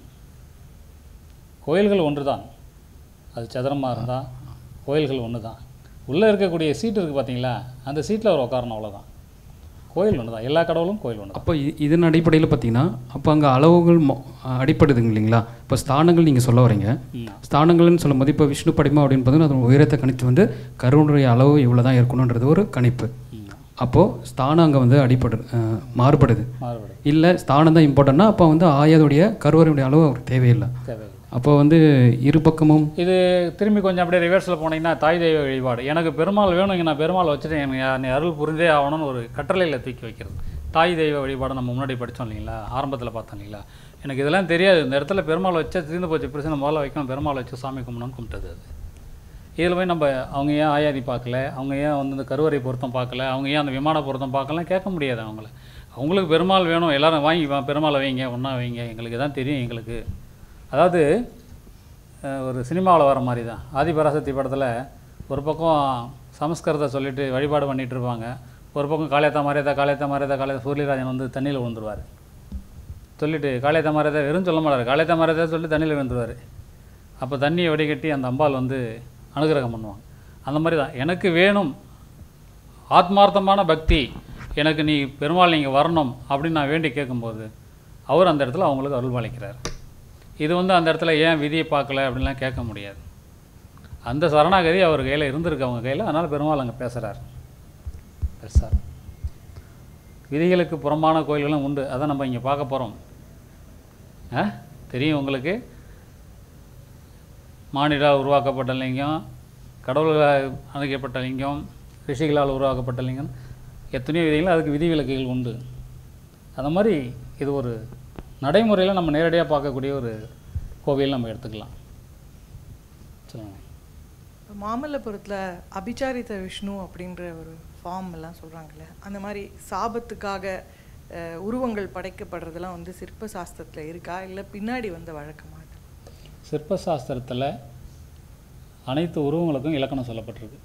கோயில்கள் ஒன்று தான் அது சதுரமாக இருந்தால் கோயில்கள் ஒன்று தான் உள்ளே இருக்கக்கூடிய சீட்டு இருக்குது பார்த்தீங்களா அந்த சீட்டில் அவர் உட்காரணும் அவ்வளோதான் கோயில் ஒன்று தான் எல்லா கடவுளும் கோயில் ஒன்று தான் அப்போ இ- இதன் அடிப்படையில் பார்த்தீங்கன்னா அப்போ அங்கே அளவுகள் மொ- அடிப்படுதுங்க இல்லைங்களா இப்போ ஸ்தானங்கள் நீங்கள் சொல்ல வரீங்க ம். ஸ்தானங்கள்னு சொல்லும்போது இப்போ விஷ்ணு படிமா அப்படின்னு பார்த்தீங்கன்னா அதோட உயரத்தை கணித்து வந்து கருவனுடைய அளவு இவ்வளோ தான் இருக்கணுன்றது ஒரு கணிப்பு ம். அப்போது ஸ்தானம் அங்கே வந்து அடிப்படுது அஹ், மாறுபடுது மாறுபடும் இல்லை ஸ்தானம் தான் இம்பார்ட்டன்னா அப்போ வந்து ஆயாதுடைய கருவறையுடைய அளவு அவருக்கு தேவையில்லை தேவையில்லை அப்போ வந்து இரு பக்கமும் இது திரும்பி கொஞ்சம் அப்படியே ரிவர்ஸில் போனீங்கன்னா தாய் தெய்வ வழிபாடு எனக்கு பெருமாள் வேணும் இங்கே நான் பெருமாள் வச்சுட்டு எனக்கு நீ அருள் புரிந்தே ஆகணும்னு ஒரு கட்டளையில் தூக்கி வைக்கிறது தாய் தெய்வ வழிபாடு நம்ம முன்னாடி படித்தோம் இல்லைங்களா ஆரம்பத்தில் பார்த்தோம் இல்லைங்களா எனக்கு இதெல்லாம் தெரியாது இந்த இடத்துல பெருமாள் வச்சா தீர்ந்து போச்சு பிரச்சனை முதல்ல வைக்கணும் பெருமாள் வச்சு சாமி கும்பிடணும்னு கும்பிட்டது அது இதில் போய் நம்ம அவங்க ஏன் ஆயாதி பார்க்கல அவங்க ஏன் வந்து இந்த கருவறை பொருத்தம் பார்க்கல அவங்க ஏன் அந்த விமான பொருத்தம் பார்க்கலாம் கேட்க முடியாது அவங்கள அவங்களுக்கு பெருமாள் வேணும் எல்லாரும் வாங்கி வா பெருமாளை வைங்க ஒன்றா வைங்க எங்களுக்கு தான் தெரியும் எங்களுக்கு அதாவது அஹ், ஒரு சினிமாவில் வர மாதிரி தான் ஆதிபராசக்தி படத்தில் ஒரு பக்கம் சமஸ்கிருதத்தை சொல்லிட்டு வழிபாடு பண்ணிட்டு இருப்பாங்க ஒரு பக்கம் காளியத்தா மாரியத்தா காளியத்தா மாரியத்தா காளியத்தா சூரியராஜன் வந்து தண்ணியில் விழுந்துருவார் சொல்லிட்டு காளியத்தா மாரியத்தா வெறும் சொல்ல மாட்டார் காளியத்தா மாரியத்தா சொல்லி தண்ணியில் விழுந்துருவார் அப்போ தண்ணியை வடிகட்டி அந்த அம்பாள் வந்து அனுகிரகம் பண்ணுவாங்க அந்த மாதிரி தான் எனக்கு வேணும் ஆத்மார்த்தமான பக்தி எனக்கு நீ பெருமாள் நீங்கள் வரணும் அப்படின்னு நான் வேண்டி கேட்கும்போது அவர் அந்த இடத்துல அவங்களுக்கு அருள் பாலிக்கிறார் இது வந்து அந்த இடத்துல ஏன் விதியை பார்க்கல அப்படின்லாம் கேட்க முடியாது அந்த சரணாகதி அவர் கையில் இருந்திருக்கு அவங்க கையில் அதனால் பெருமாள் அங்கே பேசுகிறார் பெருசார் விதிகளுக்கு புறம்பான கோயில்களும் உண்டு அதை நம்ம இங்கே பார்க்க போகிறோம் ஆ தெரியும் உங்களுக்கு மானிடால் உருவாக்கப்பட்ட லிங்கம் கடவுள்களால் அணைக்கப்பட்ட லிங்கம் ரிஷிகளால் உருவாக்கப்பட்ட லிங்கம் எத்தனையோ விதிகள் அதுக்கு விதிவிலக்குகள் உண்டு அந்த மாதிரி இது ஒரு நடைமுறையில் நம்ம நேரடியாக பார்க்கக்கூடிய ஒரு கோவில் நம்ம எடுத்துக்கலாம் சொல்லுங்கள் மாமல்லபுரத்தில் அபிச்சாரித்த விஷ்ணு அப்படின்ற ஒரு ஃபார்ம் எல்லாம் சொல்கிறாங்கல்ல அந்த மாதிரி சாபத்துக்காக அஹ், உருவங்கள் படைக்கப்படுறதெல்லாம் வந்து சிற்ப சாஸ்திரத்தில் இருக்கா இல்லை பின்னாடி வந்த வழக்கமா இது? சிற்பசாஸ்திரத்தில் அனைத்து உருவங்களுக்கும் இலக்கணம் சொல்லப்பட்டிருக்கு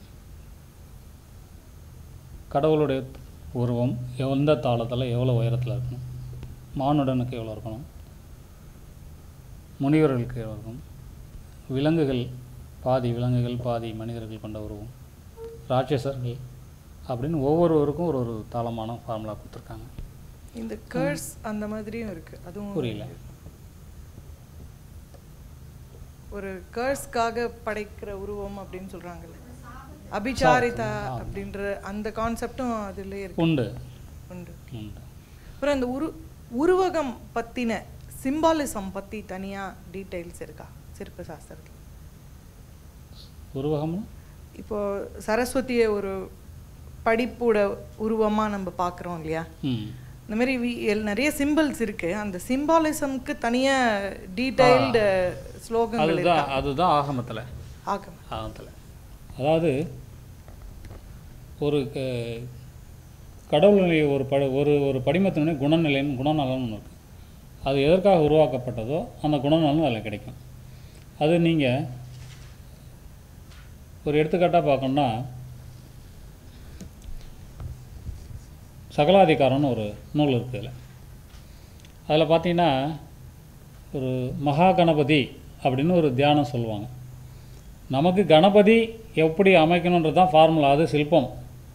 கடவுளுடைய உருவம் எந்த தாளத்தில் எவ்வளோ உயரத்தில் இருக்கணும் மானுடனுக்கு எவ்வளோ இருக்கணும் முனிவர்களுக்கு எவ்வளோ இருக்கும் விலங்குகள் பாதி விலங்குகள் பாதி மனிதர்கள் கொண்ட உருவம் ராட்சசர்கள் அப்படின்னு ஒவ்வொருவருக்கும் ஒரு ஒரு தாளமான ஃபார்முலா கொடுத்துருக்காங்க இந்த கர்ஸ் அந்த மாதிரியும் இருக்கு அதுவும் புரியல ஒரு கர்ஸ்க்காக படைக்கிற உருவம் அப்படின்னு சொல்றாங்கல்ல அபிச்சாரிதா அப்படின்ற அந்த கான்செப்டும் அதுலயே இருக்கு உண்டு உண்டு உண்டு அப்புறம் அந்த உரு உருவகம் பத்தின சிம்பாலிசம் பத்தி தனியா டீடைல்ஸ் இருக்கா சிற்ப சாஸ்திரத்தில் உருவகம்னா இப்போ சரஸ்வதியை ஒரு படிப்போட உருவமாக நம்ம பார்க்குறோம் இல்லையா ம் இந்த மாதிரி வி- எல்- நிறைய சிம்பிள்ஸ் இருக்கு அந்த சிம்பாலிசம்க்கு தனியாக டீடைல்டு ஸ்லோகங்கள் அதுதான் இருக்கா அதுதான் ஆகமத்தில் ஆகம் ஆகமத்தில் அதாவது ஒரு க- கடவுளுடைய ஒரு பட ஒரு ஒரு படிமத்தினுடைய குணநிலைன்னு குணநலன் ஒன்று இருக்குது அது எதற்காக உருவாக்கப்பட்டதோ அந்த குணநலன் அதில் கிடைக்கும் அது நீங்கள் ஒரு எடுத்துக்காட்டாக பார்க்கணுன்னா சகலாதிகாரம்னு ஒரு நூல் இருக்குது அதில் அதில் பார்த்தீங்கன்னா ஒரு மகா கணபதி அப்படின்னு ஒரு தியானம் சொல்லுவாங்க நமக்கு கணபதி எப்படி அமைக்கணுன்றது தான் ஃபார்முலா அது சிற்பம்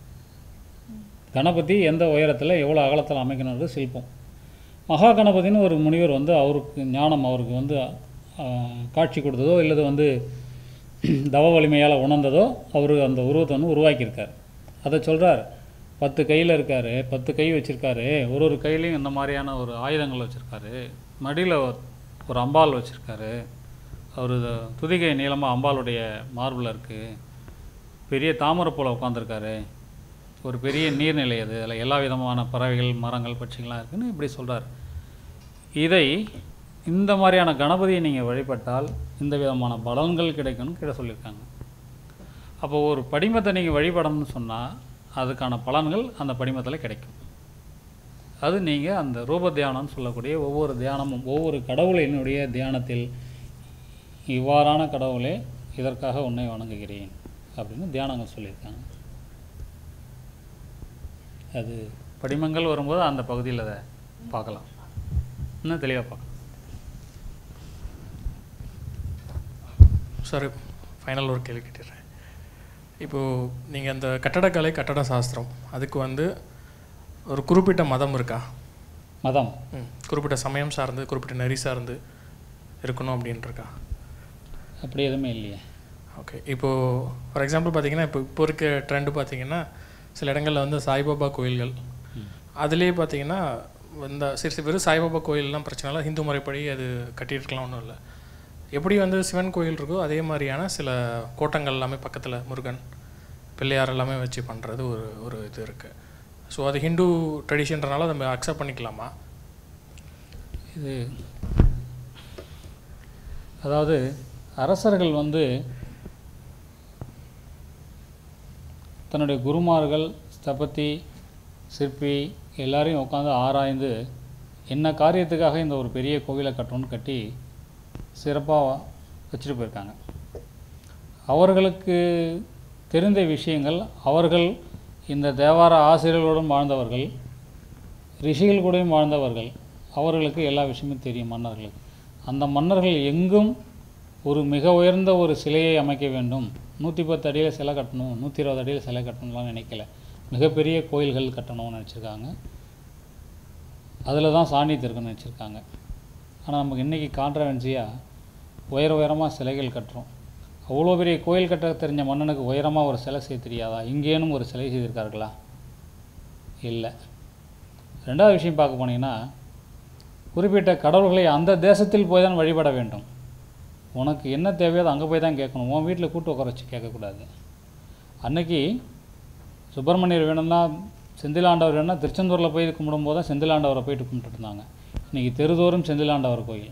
கணபதி எந்த உயரத்தில் எவ்வளோ அகலத்தில் அமைக்கணுன்றது சிற்பம் மகா கணபதின்னு ஒரு முனிவர் வந்து அவருக்கு ஞானம் அவருக்கு வந்து ஆஹ், காட்சி கொடுத்ததோ இல்லது வந்து தவ வலிமையால் உணர்ந்ததோ அவர் அந்த உருவத்தை வந்து உருவாக்கியிருக்கார் அதை சொல்கிறார் பத்து கையில் இருக்கார் பத்து கை வச்சுருக்காரு ஒரு ஒரு கையிலையும் இந்த மாதிரியான ஒரு ஆயுதங்கள் வச்சுருக்காரு மடியில் ஒரு அம்பாள் வச்சுருக்காரு அவர் துதிகை நீளமாக அம்பாளுடைய மார்பில் இருக்குது பெரிய தாமரைப்பூல உட்காந்துருக்காரு ஒரு பெரிய நீர்நிலை அது அதில் எல்லா விதமான பறவைகள் மரங்கள் பட்சிகள்லாம் இருக்குன்னு இப்படி சொல்கிறார் இதை இந்த மாதிரியான கணபதியை நீங்கள் வழிபட்டால் இந்த விதமான பலன்கள் கிடைக்கும்னு கீழே சொல்லியிருக்காங்க அப்போ ஒரு படிமத்தை நீங்கள் வழிபடணும்னு சொன்னால் அதுக்கான பலன்கள் அந்த படிமத்தில் கிடைக்கும் அது நீங்கள் அந்த ரூப தியானம்னு சொல்லக்கூடிய ஒவ்வொரு தியானமும் ஒவ்வொரு கடவுளினுடைய தியானத்தில் இவ்வாறான கடவுளே இதற்காக உன்னை வணங்குகிறேன் அப்படின்னு தியானங்கள் சொல்லியிருக்காங்க அது படிமங்கள் வரும்போது அந்த பகுதியில் அதை பார்க்கலாம் இன்னும் தெளிவாக பார்க்கலாம் சார் ஃபைனல் ஒரு கேள்வி கேட்டுடுறேன் இப்போது நீங்கள் அந்த கட்டடக்கலை கட்டட சாஸ்திரம் அதுக்கு வந்து ஒரு குறிப்பிட்ட மதம் இருக்கா மதம் ம் குறிப்பிட்ட சமயம் சார்ந்து குறிப்பிட்ட நெறி சார்ந்து இருக்கணும் அப்படின்னு இருக்கா அப்படி எதுவுமே இல்லையே ஓகே இப்போது ஃபார் எக்ஸாம்பிள் பார்த்தீங்கன்னா இப்போ இப்போ இருக்க ட்ரெண்டு பார்த்தீங்கன்னா சில இடங்களில் வந்து சாய்பாபா கோயில்கள் அதுலேயே பார்த்தீங்கன்னா இந்த சரி சரி வெறும் சாய்பாபா கோயிலெலாம் பிரச்சனை இல்லை ஹிந்து முறைப்படி அது கட்டியிருக்கலாம் ஒன்றும் இல்லை எப்படி வந்து சிவன் கோயில் இருக்கோ அதே மாதிரியான சில கோட்டங்கள் எல்லாமே பக்கத்தில் முருகன் பிள்ளையார் எல்லாமே வச்சு பண்ணுறது ஒரு ஒரு இது இருக்குது ஸோ அது ஹிந்து ட்ரெடிஷன்றனால நம்ம அக்செப்ட் பண்ணிக்கலாமா இது அதாவது அரசர்கள் வந்து தன்னுடைய குருமார்கள் ஸ்தபதி சிற்பி எல்லாரையும் உட்காந்து ஆராய்ந்து என்ன காரியத்துக்காக இந்த ஒரு பெரிய கோவிலை கட்டணும்னு கட்டி சிறப்பாக வச்சுட்டு போயிருக்காங்க அவர்களுக்கு தெரிந்த விஷயங்கள் அவர்கள் இந்த தேவார ஆசிரியர்களுடன் வாழ்ந்தவர்கள் ரிஷிகள் கூடயும் வாழ்ந்தவர்கள் அவர்களுக்கு எல்லா விஷயமும் தெரியும் மன்னர்களுக்கு அந்த மன்னர்கள் எங்கும் ஒரு மிக உயர்ந்த ஒரு சிலையை அமைக்க வேண்டும் நூற்றி பத்து அடியில் சிலை கட்டணும் நூற்றி இருபது அடியில் சிலை கட்டணும்லாம் நினைக்கல மிகப்பெரிய கோயில்கள் கட்டணும்னு நினச்சிருக்காங்க அதில் தான் சாநித்தியம் இருக்குன்னு நினச்சிருக்காங்க ஆனால் நமக்கு இன்றைக்கி கான்ட்ரவென்சியாக உயர உயரமாக சிலைகள் கட்டுறோம் அவ்வளோ பெரிய கோயில் கட்ட தெரிஞ்ச மன்னனுக்கு உயரமாக ஒரு சிலை செய்ய தெரியாதா இங்கேனும் ஒரு சிலை செய்திருக்கார்களா இல்லை ரெண்டாவது விஷயம் பார்க்க போனீங்கன்னா குறிப்பிட்ட கடவுள்களை அந்த தேசத்தில் போய் தான் வழிபட வேண்டும் உனக்கு என்ன தேவையோ அதை அங்கே போய் தான் கேட்கணும் உன் வீட்டில் கூட்டு உட்கார வச்சு கேட்கக்கூடாது அன்னைக்கு சுப்பிரமணியர் வேணும்னா செந்திலாண்டவர் வேணும்னா திருச்செந்தூரில் போய் கும்பிடும்போது தான் செந்திலாண்டவரை போயிட்டு கும்பிட்டுட்டு இருந்தாங்க இன்றைக்கி தெருதோறும் செந்திலாண்டவர் கோயில்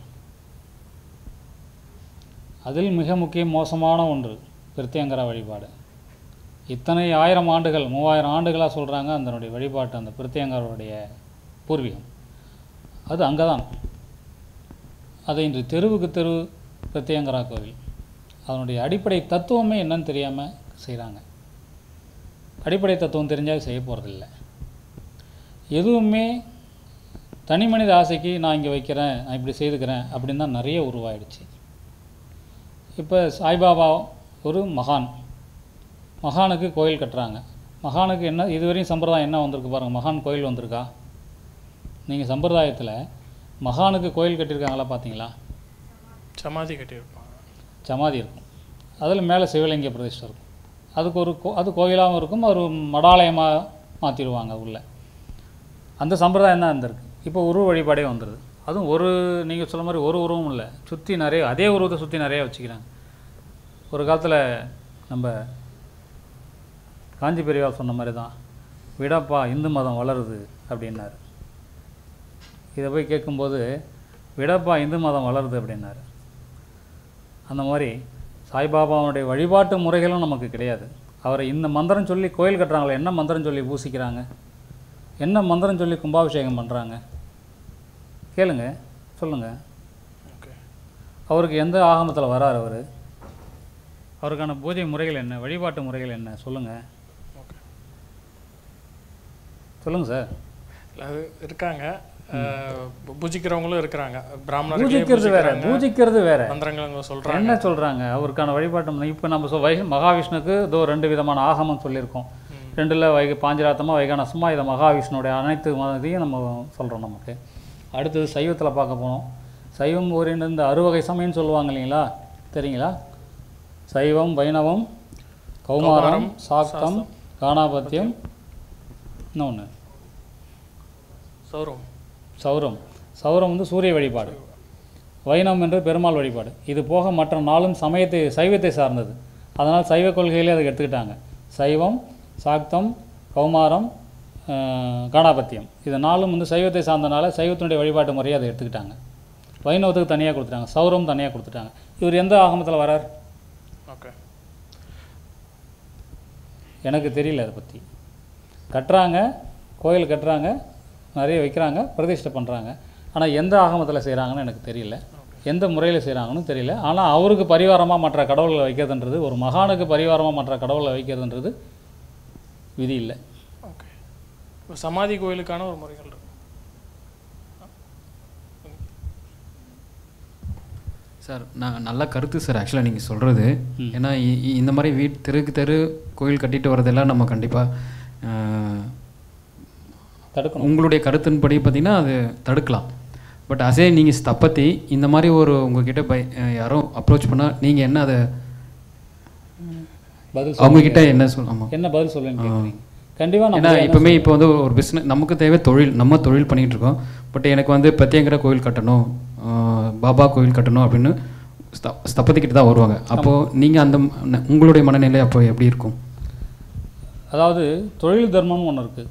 அதில் மிக முக்கிய மோசமான ஒன்று பிரத்யங்கரா வழிபாடு இத்தனை ஆயிரம் ஆண்டுகள் மூவாயிரம் ஆண்டுகளாக சொல்கிறாங்க அதனுடைய வழிபாட்டு அந்த பிரத்யங்கருடைய பூர்வீகம் அது அங்கே தான் அது இன்று தெருவுக்கு தெரு பிரத்யங்கரா கோவில் அதனுடைய அடிப்படை தத்துவமே என்னன்னு தெரியாமல் செய்கிறாங்க அடிப்படை தத்துவம் தெரிஞ்சால் செய்ய போகிறதில்ல எதுவுமே தனி மனித ஆசைக்கு நான் இங்கே வைக்கிறேன் நான் இப்படி செய்துக்கிறேன் அப்படின்னு தான் நிறைய உருவாயிடுச்சு இப்போ சாய்பாபா ஒரு மகான் மகானுக்கு கோயில் கட்டுறாங்க மகானுக்கு என்ன இதுவரையும் சம்பிரதாயம் என்ன வந்திருக்கு பாருங்கள் மகான் கோயில் வந்திருக்கா நீங்கள் சம்பிரதாயத்தில் மகானுக்கு கோயில் கட்டியிருக்காங்களா பார்த்தீங்களா சமாதி கட்டியிருப்பாங்க சமாதி இருக்கும் அதில் மேலே சிவலிங்க பிரதிஷ்டை இருக்கும் அதுக்கு ஒரு கோ அது கோயிலாகவும் இருக்கும் ஒரு மடாலயமாக மாற்றிடுவாங்க உள்ள அந்த சம்பிரதாயம் தான் இருந்திருக்கு இப்போ உருவ வழிபாடே வந்துடுது அதுவும் ஒரு நீங்கள் சொல்ல மாதிரி ஒரு உருவம் இல்லை சுற்றி நிறைய அதே உருவத்தை சுற்றி நிறைய வச்சுக்கிறாங்க ஒரு காலத்தில் நம்ம காஞ்சி பெரியவாள் சொன்ன மாதிரி தான் விடப்பா இந்து மதம் வளருது அப்படின்னாரு இதை போய் கேட்கும்போது விடப்பா இந்து மதம் வளருது அப்படின்னாரு அந்த மாதிரி சாய்பாபாவுடைய வழிபாட்டு முறைகளும் நமக்கு கிடையாது அவரை இந்த மந்திரம் சொல்லி கோயில் கட்டுறாங்களே என்ன மந்திரம் சொல்லி பூசிக்கிறாங்க என்ன மந்திரம் சொல்லி கும்பாபிஷேகம் பண்ணுறாங்க கேளுங்க சொல்லுங்கள் ஓகே அவருக்கு எந்த ஆகமத்தில் வரார் அவர் அவருக்கான பூஜை முறைகள் என்ன வழிபாட்டு முறைகள் என்ன சொல்லுங்கள் ஓகே சொல்லுங்கள் சார் இல்லை அது இருக்காங்க அஹ், பூ- பூஜிக்கிறவங்களும் இருக்கிறாங்க பிராமணர்களே பூஜிக்கிறது வேற பூஜிக்கிறாங்க. பூஜிக்கிறது வேற மந்திரங்கள் அவங்க சொல்கிறாங்க என்ன சொல்கிறாங்க அவருக்கான வழிபாட்டு இப்போ நம்ம சொல் வை மகாவிஷ்ணுக்கு இதோ ரெண்டு விதமான ஆகமம் சொல்லியிருக்கோம் ரெண்டில் வைக பாஞ்சராத்தமாக வைகானசமாக இதை மகாவிஷ்ணுடைய அனைத்து இதையும் நம்ம சொல்கிறோம் நமக்கு அடுத்தது சைவத்தில் பார்க்க போனோம் சைவம் ஒரு இந்த அறுவகை சமயம்னு சொல்லுவாங்க இல்லைங்களா தெரியுங்களா சைவம் வைணவம் கௌமாரம் கௌமாரம், சாக்தம் காணாபத்தியம் இன்னொன்று சௌரம் சௌரம் சௌரம் வந்து சூரிய வழிபாடு வைணவம் என்று பெருமாள் வழிபாடு இது போக மற்ற நாளும் சமயத்தை சைவத்தை சார்ந்தது அதனால் சைவ கொள்கையிலே அதை எடுத்துக்கிட்டாங்க சைவம் சாக்தம் கௌமாரம் ஆஹ், காணாபத்தியம் இது நாளும் வந்து சைவத்தை சார்ந்தனால சைவத்தினுடைய வழிபாட்டு முறையை அதை எடுத்துக்கிட்டாங்க வைணவத்துக்கு தனியாக கொடுத்துட்டாங்க சௌரம் தனியாக கொடுத்துட்டாங்க இவர் எந்த ஆகமத்தில் வரார் ஓகே எனக்கு தெரியல அதை பற்றி கட்டுறாங்க கோயில் கட்டுறாங்க நிறைய வைக்கிறாங்க பிரதிஷ்டை பண்ணுறாங்க ஆனால் எந்த ஆகமத்தில் செய்கிறாங்கன்னு எனக்கு தெரியல எந்த முறையில் செய்கிறாங்கன்னு தெரியல ஆனால் அவருக்கு பரிவாரமாக மற்ற கடவுள்களை வைக்கிறதுன்றது ஒரு மகானுக்கு பரிவாரமாக மற்ற கடவுளை வைக்கிறதுன்றது விதி இல்லை ஓகே இப்போ சமாதி கோயிலுக்கான ஒரு முறைகள் இருக்கு சார் நான் நல்ல கருத்து சார் ஆக்சுவலாக நீங்கள் சொல்கிறது ஏன்னா இ- இ- இந்த மாதிரி வீட் தெருக்கு தெரு கோயில் கட்டிட்டு வரதெல்லாம் நம்ம கண்டிப்பாக தடுக்கணும் உங்களுடைய கருத்தின்படி பார்த்தீங்கன்னா அது தடுக்கலாம் பட் அதே நீங்கள் ஸ்தப்பத்தி இந்த மாதிரி ஒரு உங்ககிட்ட பை அஹ் யாரோ அப்ரோச் பண்ணால் நீங்கள் என்ன அதை பதில் அவங்கக்கிட்ட என்ன சொல் ஆமாம் என்ன பதில் சொல்லுன்னு கேட்குறீங்க கண்டிப்பாக ஏன்னா நம்ம இப்போவுமே இப்போ வந்து ஒரு பிஸ்னஸ் நமக்கு தேவை தொழில் நம்ம தொழில் பண்ணிகிட்டு இருக்கோம் பட் எனக்கு வந்து பிரத்யேகர கோயில் கட்டணும் ஆஹ் பாபா கோயில் கட்டணும் அப்படின்னு ஸ்த- ஸ்தபதிக்கிட்ட தான் வருவாங்க அப்போது நீங்கள் அந்த ம- உங்களுடைய மனநிலை அப்போ எப்படி இருக்கும் அதாவது தொழில் தர்மம்னு ஒன்று இருக்குது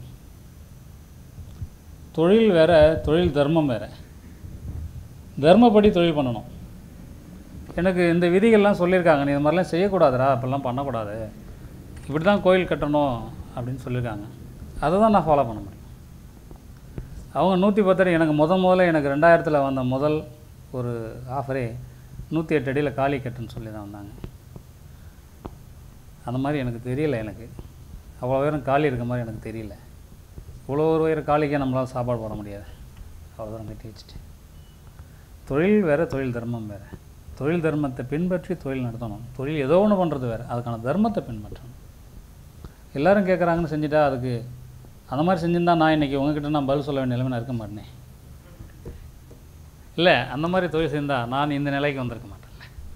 தொழில் வேற தொழில் தர்மம் வேற தர்மப்படி தொழில் பண்ணணும் எனக்கு இந்த விதிகள்லாம் சொல்லியிருக்காங்க நீ இது மாதிரிலாம் செய்யக்கூடாதுடா அப்படிலாம் பண்ணக்கூடாது இப்படி தான் கோயில் கட்டணும் அப்படின்னு சொல்லியிருக்காங்க அதை தான் நான் ஃபாலோ பண்ண முடியும் அவங்க நூற்றி பத்தடி எனக்கு முத முதல்ல எனக்கு ரெண்டாயிரத்தில் வந்த முதல் ஒரு ஆஃபரே நூற்றி எட்டு அடியில் காலி கட்டுன்னு சொல்லி தான் வந்தாங்க அந்த மாதிரி எனக்கு தெரியல எனக்கு அவ்வளோ உயரம் காலி இருக்க மாதிரி எனக்கு தெரியல இவ்வளோ ஒரு உயர காலிக்கே நம்மளால் சாப்பாடு போட முடியாது அவ்வளோதான் கட்டி வச்சுட்டு தொழில் வேறு தொழில் தர்மம் வேறு தொழில் தர்மத்தை பின்பற்றி தொழில் நடத்தணும் தொழில் ஏதோ ஒன்று பண்ணுறது வேறு அதுக்கான தர்மத்தை பின்பற்றணும் எல்லாரும் கேட்குறாங்கன்னு செஞ்சுட்டா அதுக்கு அந்த மாதிரி செஞ்சிருந்தா நான் இன்றைக்கி உங்ககிட்ட நான் பதில் சொல்ல வேண்டிய நிலைமை நான் இருக்க மாட்டேனே இல்லை அந்த மாதிரி தொழில் செஞ்சால் நான் இந்த நிலைக்கு வந்திருக்க மாட்டேன்ல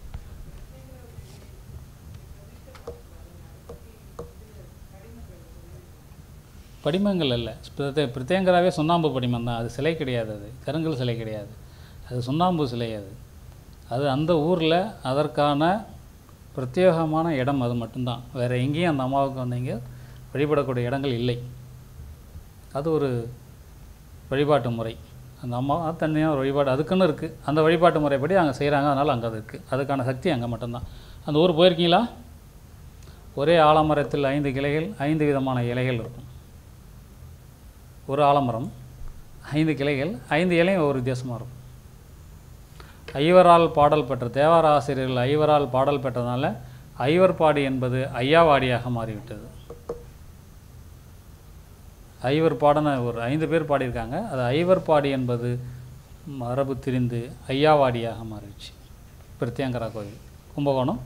படிமங்கள் அல்ல பிரத்யே- பிரத்யங்கராவே சுண்ணாம்பு படிமம் தான் அது சிலை கிடையாது அது கருங்கல் சிலை கிடையாது அது சுண்ணாம்பு சிலை அது அது அந்த ஊரில் அதற்கான பிரத்யேகமான இடம் அது மட்டும்தான் வேறு எங்கேயும் அந்த அம்மாவுக்கு வந்தீங்க வழிபடக்கூடிய இடங்கள் இல்லை அது ஒரு வழிபாட்டு முறை அந்த அம்மா அது தனியாக ஒரு வழிபாடு அதுக்குன்னு இருக்குது அந்த வழிபாட்டு முறைப்படி அங்கே செய்கிறாங்க அதனால் அங்கே அது இருக்குது அதுக்கான சக்தி அங்கே மட்டும்தான் அந்த ஊர் போயிருக்கீங்களா ஒரே ஆலமரத்தில் ஐந்து கிளைகள் ஐந்து விதமான இலைகள் இருக்கும் ஒரு ஆலமரம் ஐந்து கிளைகள் ஐந்து இலையும் ஒரு வித்தியாசமாக இருக்கும் ஐவரால் பாடல் பெற்ற தேவார ஆசிரியர்கள் ஐவரால் பாடல் பெற்றதுனால ஐவர்பாடி என்பது ஐயாவாடியாக மாறிவிட்டது ஐவர் பாடன ஒரு ஐந்து பேர் பாடியிருக்காங்க அது ஐவர் பாடி என்பது மரபு திரிந்து ஐயாவாடியாக மாறிடுச்சு பிரத்யங்கரா கோயில் கும்பகோணம்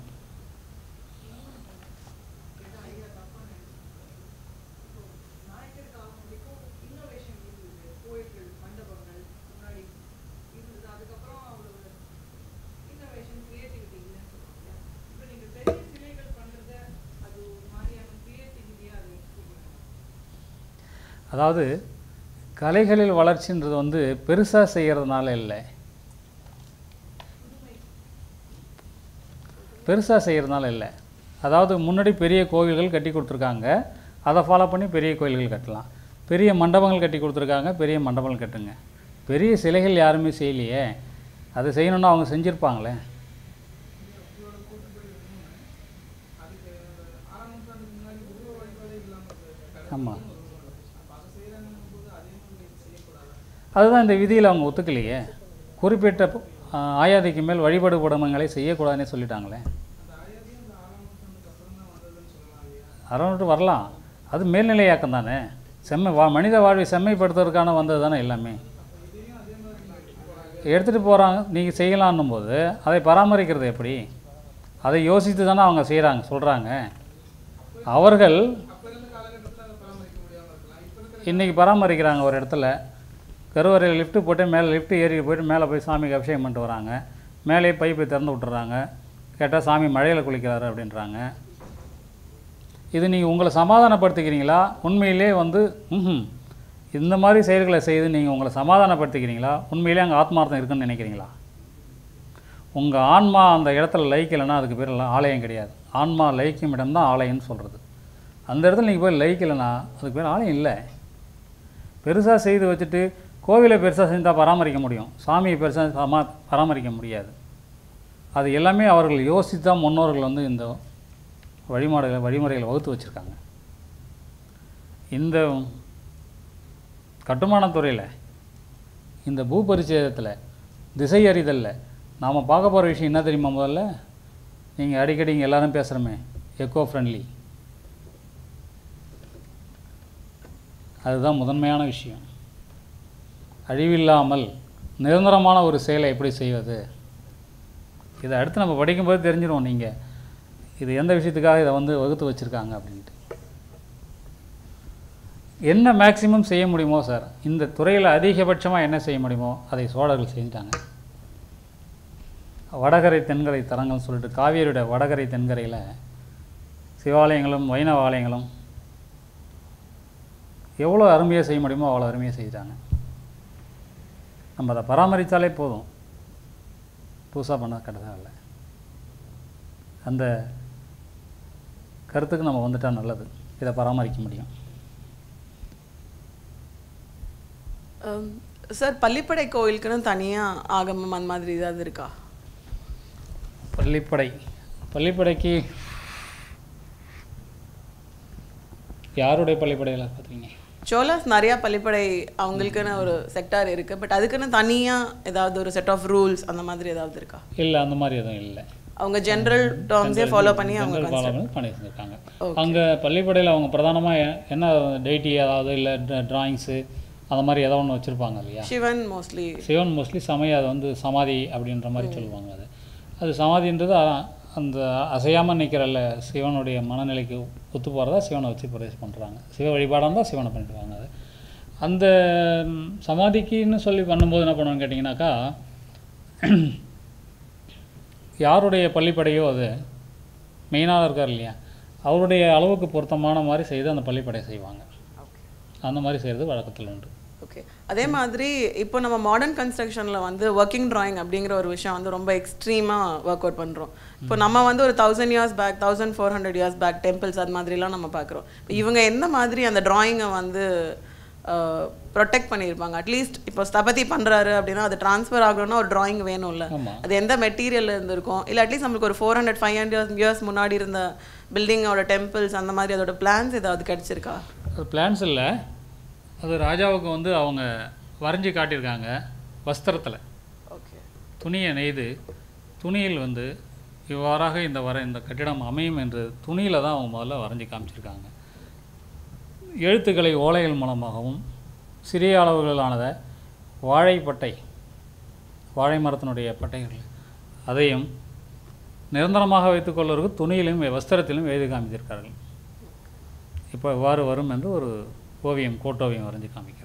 அதாவது கலைகளில் வளர்ச்சின்றது வந்து பெருசாக செய்கிறதுனால இல்லை பெருசாக செய்கிறதுனால இல்லை அதாவது முன்னாடி பெரிய கோவில்கள் கட்டி கொடுத்துருக்காங்க அதை ஃபாலோ பண்ணி பெரிய கோயில்கள் கட்டலாம் பெரிய மண்டபங்கள் கட்டி கொடுத்துருக்காங்க பெரிய மண்டபங்கள் கட்டுங்க பெரிய சிலைகள் யாருமே செய்யலையே அதை செய்யணும்னா அவங்க செஞ்சுருப்பாங்களே ஆமாம் அதுதான் இந்த விதியில் அவங்க ஒத்துக்கலையே குறிப்பிட்ட ஆ, ஆயாதிக்கு மேல் வழிபாடு உடம்பங்களை செய்யக்கூடாதுன்னே சொல்லிட்டாங்களே அறநூற்று வரலாம் அது மேல்நிலையாக்கம் தானே செம்மை வா மனித வாழ்வை செம்மைப்படுத்துறதுக்கான வந்தது தானே எல்லாமே எடுத்துகிட்டு போகிறாங்க நீங்கள் செய்யலான்னும் போது அதை பராமரிக்கிறது எப்படி அதை யோசித்து தானே அவங்க செய்கிறாங்க சொல்கிறாங்க அவர்கள் இன்றைக்கி பராமரிக்கிறாங்க ஒரு இடத்துல கருவறையில் லிஃப்ட்டு போட்டு மேலே லிஃப்ட்டு ஏறி போயிட்டு மேலே போய் சாமிக்கு அபிஷேகம் பண்ணிட்டு வராங்க மேலே பைப்பை திறந்து விட்டுறாங்க கேட்டால் சாமி மழையில் குளிக்கிறாரு அப்படின்றாங்க இது நீங்கள் உங்களை சமாதானப்படுத்திக்கிறீங்களா உண்மையிலே வந்து ம்ஹும் இந்த மாதிரி செயல்களை செய்து நீங்கள் உங்களை சமாதானப்படுத்திக்கிறீங்களா உண்மையிலே அங்கே ஆத்மார்த்தம் இருக்குன்னு நினைக்கிறீங்களா உங்கள் ஆன்மா அந்த இடத்துல லயிக்கலைன்னா அதுக்கு பேர் எல்லாம் ஆலயம் கிடையாது ஆன்மா லயிக்கும் இடம் தான் ஆலயம்னு சொல்கிறது அந்த இடத்துல நீங்கள் போய் லயிக்கலைன்னா அதுக்கு பேர் ஆலயம் இல்லை பெருசாக செய்து வச்சுட்டு கோவிலை பெருசாக செஞ்சால் பராமரிக்க முடியும் சாமியை பெருசாக சமா பராமரிக்க முடியாது அது எல்லாமே அவர்கள் யோசித்து தான் முன்னோர்கள் வந்து இந்த வழிமுறைகளை வழிமுறைகளை வகுத்து வச்சுருக்காங்க இந்த கட்டுமானத்துறையில் இந்த பூபரிச்சயத்தில் திசை அறிதலில் நாம் பார்க்க போகிற விஷயம் என்ன தெரியுமா முதல்ல நீங்கள் அடிக்கடி இங்கே எல்லாரும் பேசுகிறோமே எக்கோ ஃப்ரெண்ட்லி அதுதான் முதன்மையான விஷயம் அழிவில்லாமல் நிரந்தரமான ஒரு செயலை எப்படி செய்வது இதை அடுத்து நம்ம படிக்கும்போது தெரிஞ்சிடும் நீங்கள் இது எந்த விஷயத்துக்காக இதை வந்து வகுத்து வச்சுருக்காங்க அப்படின்ட்டு என்ன மேக்ஸிமம் செய்ய முடியுமோ சார் இந்த துறையில் அதிகபட்சமாக என்ன செய்ய முடியுமோ அதை சோழர்கள் செஞ்சுட்டாங்க வடகரை தென்கரை தரங்கள்னு சொல்லிட்டு காவேரியோட வடகரை தென்கரையில் சிவாலயங்களும் வைணவ ஆலயங்களும் எவ்வளோ அருமையாக செய்ய முடியுமோ அவ்வளோ அருமையாக செய்தாங்க நம்ம அதை பராமரித்தாலே போதும் புதுசாக பண்ண கிடையாது இல்லை அந்த கருத்துக்கு நம்ம வந்துட்டால் நல்லது இதை பராமரிக்க முடியும் சார் பள்ளிப்படை கோயிலுக்குன்னு தனியாக ஆகமம் அந்த மாதிரி ஏதாவது இருக்கா பள்ளிப்படை பள்ளிப்படைக்கு யாருடைய பள்ளிப்படையில் பார்த்துருக்கீங்க சோலாஸ் நிறையா பள்ளிப்படை அவங்களுக்குன்னு ஒரு செக்டார் இருக்குது பட் அதுக்குன்னு தனியாக ஏதாவது ஒரு செட் ஆஃப் ரூல்ஸ் அந்த மாதிரி ஏதாவது இருக்கா இல்லை அந்த மாதிரி எதுவும் இல்லை அவங்க ஜென்ரல் டேர்ம்ஸே ஃபாலோ பண்ணி அவங்க ஜெனரல் construct- ஃபாலோ பண்ணி செஞ்சுருக்காங்க அங்கே பள்ளிப்படையில் அவங்க பிரதானமாக என்ன டெய்ட்டி அதாவது இல்லை ட்ராயிங்ஸு அந்த மாதிரி ஏதோ ஒன்று வச்சுருப்பாங்க இல்லையா சிவன் மோஸ்ட்லி சிவன் மோஸ்ட்லி சமய அது வந்து சமாதி அப்படின்ற மாதிரி சொல்லுவாங்க அது அது சமாதின்றது அ- அந்த அசையாமல் நிற்கிறல்ல சிவனுடைய மனநிலைக்கு ஒத்து போகிறதா சிவனை வச்சு ப்ரொடியூஸ் பண்ணுறாங்க சிவ வழிபாடாக இருந்தால் சிவனை பண்ணிடுவாங்க அது அந்த ம், சமாதிக்குன்னு சொல்லி பண்ணும்போது என்ன பண்ணுவாங்க கேட்டிங்கனாக்கா யாருடைய பள்ளிப்படையோ அது மெயினாக இருக்கார் இல்லையா அவருடைய அளவுக்கு பொருத்தமான மாதிரி செய்து அந்த பள்ளிப்படையை செய்வாங்க அந்த மாதிரி செய்கிறது வழக்கத்தில் உண்டு ஓகே அதே மாதிரி இப்போ நம்ம மாடர்ன் கன்ஸ்ட்ரக்ஷனில் வந்து ஒர்க்கிங் drawing அப்படிங்கிற ஒரு விஷயம் வந்து ரொம்ப எக்ஸ்ட்ரீமாக ஒர்க் அவுட் பண்ணுறோம் இப்போ நம்ம வந்து ஒரு thousand years back thousand four hundred years back temples அது மாதிரிலாம் நம்ம பார்க்குறோம் இப்போ இவங்க எந்த மாதிரி அந்த டிராயிங்கை வந்து ப்ரொடெக்ட் பண்ணியிருப்பாங்க அட்லீஸ்ட் இப்போ ஸ்தபதி பண்ணுறாரு அப்படின்னா அது ட்ரான்ஸ்ஃபர் ஆகணும்னா ஒரு drawing வேணும்ல ஆமா. அது எந்த மெட்டீரியல் இருந்திருக்கும் இல்லை அட்லீஸ்ட் நம்மளுக்கு ஒரு four hundred five hundred years முன்னாடி இருந்த பில்டிங்கோட டெம்பிள்ஸ் அந்த மாதிரி அதோட பிளான்ஸ் ஏதாவது கிடைச்சிருக்கா அது பிளான்ஸ் இல்லை அது ராஜாவுக்கு வந்து அவங்க வரைஞ்சி காட்டியிருக்காங்க வஸ்திரத்தில் ஓகே துணியை நெய்து துணியில் வந்து இவ்வாறாக இந்த வர இந்த கட்டிடம் அமையும் என்று துணியில் தான் அவங்க முதல்ல வரைஞ்சி காமிச்சிருக்காங்க எழுத்துக்களை ஓலைகள் மூலமாகவும் சிறிய அளவுகளானதை வாழைப்பட்டை வாழை மரத்தினுடைய பட்டைகள் அதையும் நிரந்தரமாக வைத்துக்கொள்வதற்கு துணியிலும் வஸ்திரத்திலும் எழுதி காமித்திருக்கார்கள் இப்போ இவ்வாறு வரும் என்று ஒரு ஓவியம் கோட்டோவியம் வரைஞ்சி காமிக்கிறது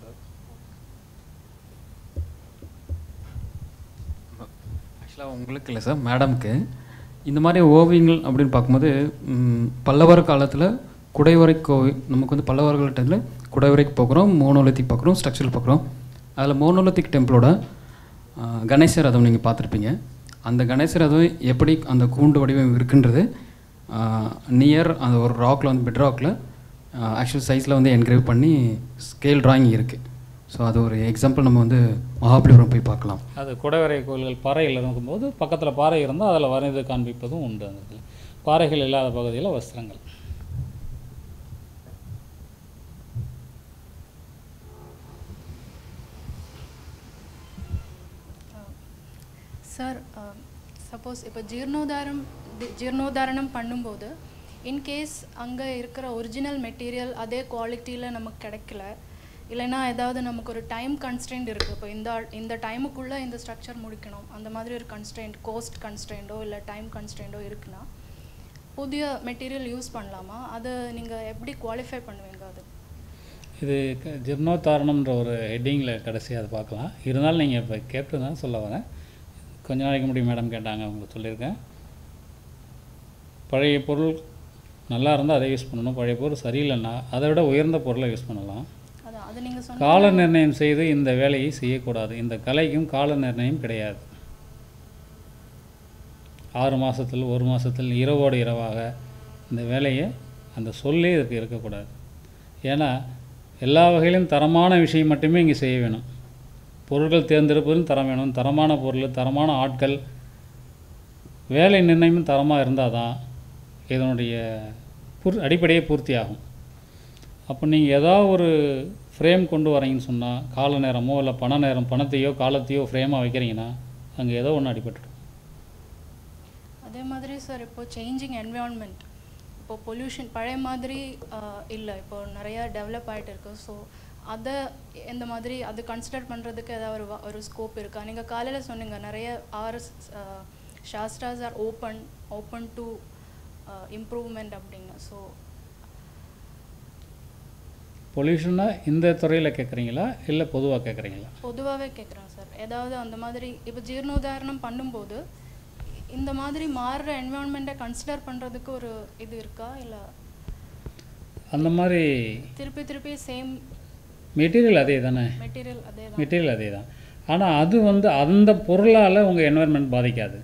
ஆக்சுவலாக உங்களுக்கு இல்லை சார் மேடம்க்கு இந்த மாதிரி ஓவியங்கள் அப்படின்னு பார்க்கும்போது ம், பல்லவர் காலத்தில் குடைவரை கோவில் நமக்கு வந்து பல்லவர்கள் டைமில் குடைவரைக்கு பார்க்குறோம் மோனோலித்திக் பார்க்குறோம் ஸ்ட்ரக்சர் பார்க்குறோம் அதில் மோனோலித்திக் டெம்பிளோட ஆ, கணேச ரதம் நீங்கள் பார்த்துருப்பீங்க அந்த கணேச ரதம் எப்படி அந்த கூண்டு வடிவம் இருக்குன்றது நியர் அந்த ஒரு ராக்கில் வந்து பெட் ராக்கில் ஆக்சுவல் சைஸில் வந்து என்கிரேவ் பண்ணி ஸ்கேல் டிராயிங் இருக்குது ஸோ அது ஒரு எக்ஸாம்பிள் நம்ம வந்து மகாபலிபுரம் போய் பார்க்கலாம் அது குடைவரை கோயில்கள் பாறைகள் இருக்கும்போது பக்கத்தில் பாறை இருந்தால் அதில் வரைந்து காண்பிப்பதும் உண்டு அந்த இடத்துல பாறைகள் இல்லாத பகுதியில் வஸ்திரங்கள் சார் சப்போஸ் இப்போ ஜீர்ணோதாரம் தி- ஜீர்ணோதாரணம் பண்ணும்போது இன்கேஸ் அங்கே இருக்கிற ஒரிஜினல் மெட்டீரியல் அதே குவாலிட்டியில் நமக்கு கிடைக்கல இல்லைன்னா ஏதாவது நமக்கு ஒரு டைம் கன்ஸ்ட்ரெயின்ட் இருக்குது இப்போ இந்த ஆள்- இந்த டைமுக்குள்ளே இந்த ஸ்ட்ரக்சர் முடிக்கணும் அந்த மாதிரி ஒரு கன்ஸ்ட்ரெயின்ட் கோஸ்ட் கன்ஸ்ட்ரெயின்டோ இல்லை டைம் கன்ஸ்ட்ரெயின்டோ இருக்குன்னா புதிய மெட்டீரியல் யூஸ் பண்ணலாமா அதை நீங்கள் எப்படி குவாலிஃபை பண்ணுவீங்க அது இது க- ஜீர்ணோத்தாரணம்ன்ற ஒரு ஹெட்டிங்கில் கடைசியாக அதை பார்க்கலாம் இருந்தாலும் நீங்கள் இப்போ கேட்டு தான் சொல்ல வரேன் கொஞ்ச நாளைக்கு முன்னாடி மேடம் கேட்டாங்க உங்களுக்கு சொல்லியிருக்கேன் பழைய பொருள் நல்லா இருந்தால் அதை யூஸ் பண்ணணும் பழைய பொருள் சரியில்லைன்னா அதை விட உயர்ந்த பொருளை யூஸ் பண்ணலாம் அதான் அது நீங்கள் சொன்ன கால நிர்ணயம் செய்து இந்த வேலையை செய்யக்கூடாது இந்த கலைக்கும் கால நிர்ணயம் கிடையாது ஆறு மாதத்தில் ஒரு மாதத்தில் இரவோடு இரவாக இந்த வேலையை அந்த சொல்லே இதுக்கு இருக்கக்கூடாது ஏன்னா எல்லா வகையிலும் தரமான விஷயம் மட்டுமே இங்கே செய்ய வேணும் பொருட்கள் தேர்ந்தெடுப்பதிலும் தரம் வேணும் தரமான பொருள் தரமான ஆட்கள் வேலை நிர்ணயமும் தரமாக இருந்தால் தான் இதனுடைய பூர் அடிப்படையே பூர்த்தி ஆகும் அப்போ நீங்கள் ஏதாவது ஒரு ஃப்ரேம் கொண்டு வரீங்கன்னு சொன்னால் கால நேரமோ இல்லை பண நேரம் பணத்தையோ காலத்தையோ ஃப்ரேமாக வைக்கிறீங்கன்னா அங்கே ஏதோ ஒன்று அடிபட்டுடும் அதே மாதிரி சார் இப்போ சேஞ்சிங் என்விரான்மெண்ட் இப்போ பொல்யூஷன் பழைய மாதிரி இல்லை இப்போ நிறையா டெவலப் ஆகிட்டு இருக்கு ஸோ அதை இந்த மாதிரி அது கன்சிடர் பண்ணுறதுக்கு ஏதாவது ஒரு வ- ஒரு ஸ்கோப் இருக்கா நீங்கள் காலையில் சொன்னீங்க நிறைய ஆர்எஸ் shastras are open open to improvement அப்படின்னு ஸோ பொல்யூஷனாக இந்த துறையில் கேட்குறீங்களா இல்லை பொதுவாக கேட்குறீங்களா பொதுவாகவே கேட்குறேன் சார் ஏதாவது அந்த மாதிரி இப்போ ஜீர்ணோதாரணம் பண்ணும்போது இந்த மாதிரி மாறுற என்விரான்மெண்ட்டை கன்சிடர் பண்ணுறதுக்கு ஒரு இது இருக்கா இல்லை அந்த மாதிரி திருப்பி திருப்பி சேம் மெட்டீரியல் அதே தானே மெட்டீரியல் அதே தான் மெட்டீரியல் அதே தான் ஆனால் அது வந்து அந்த பொருளால் உங்கள் என்வரன்மெண்ட் பாதிக்காது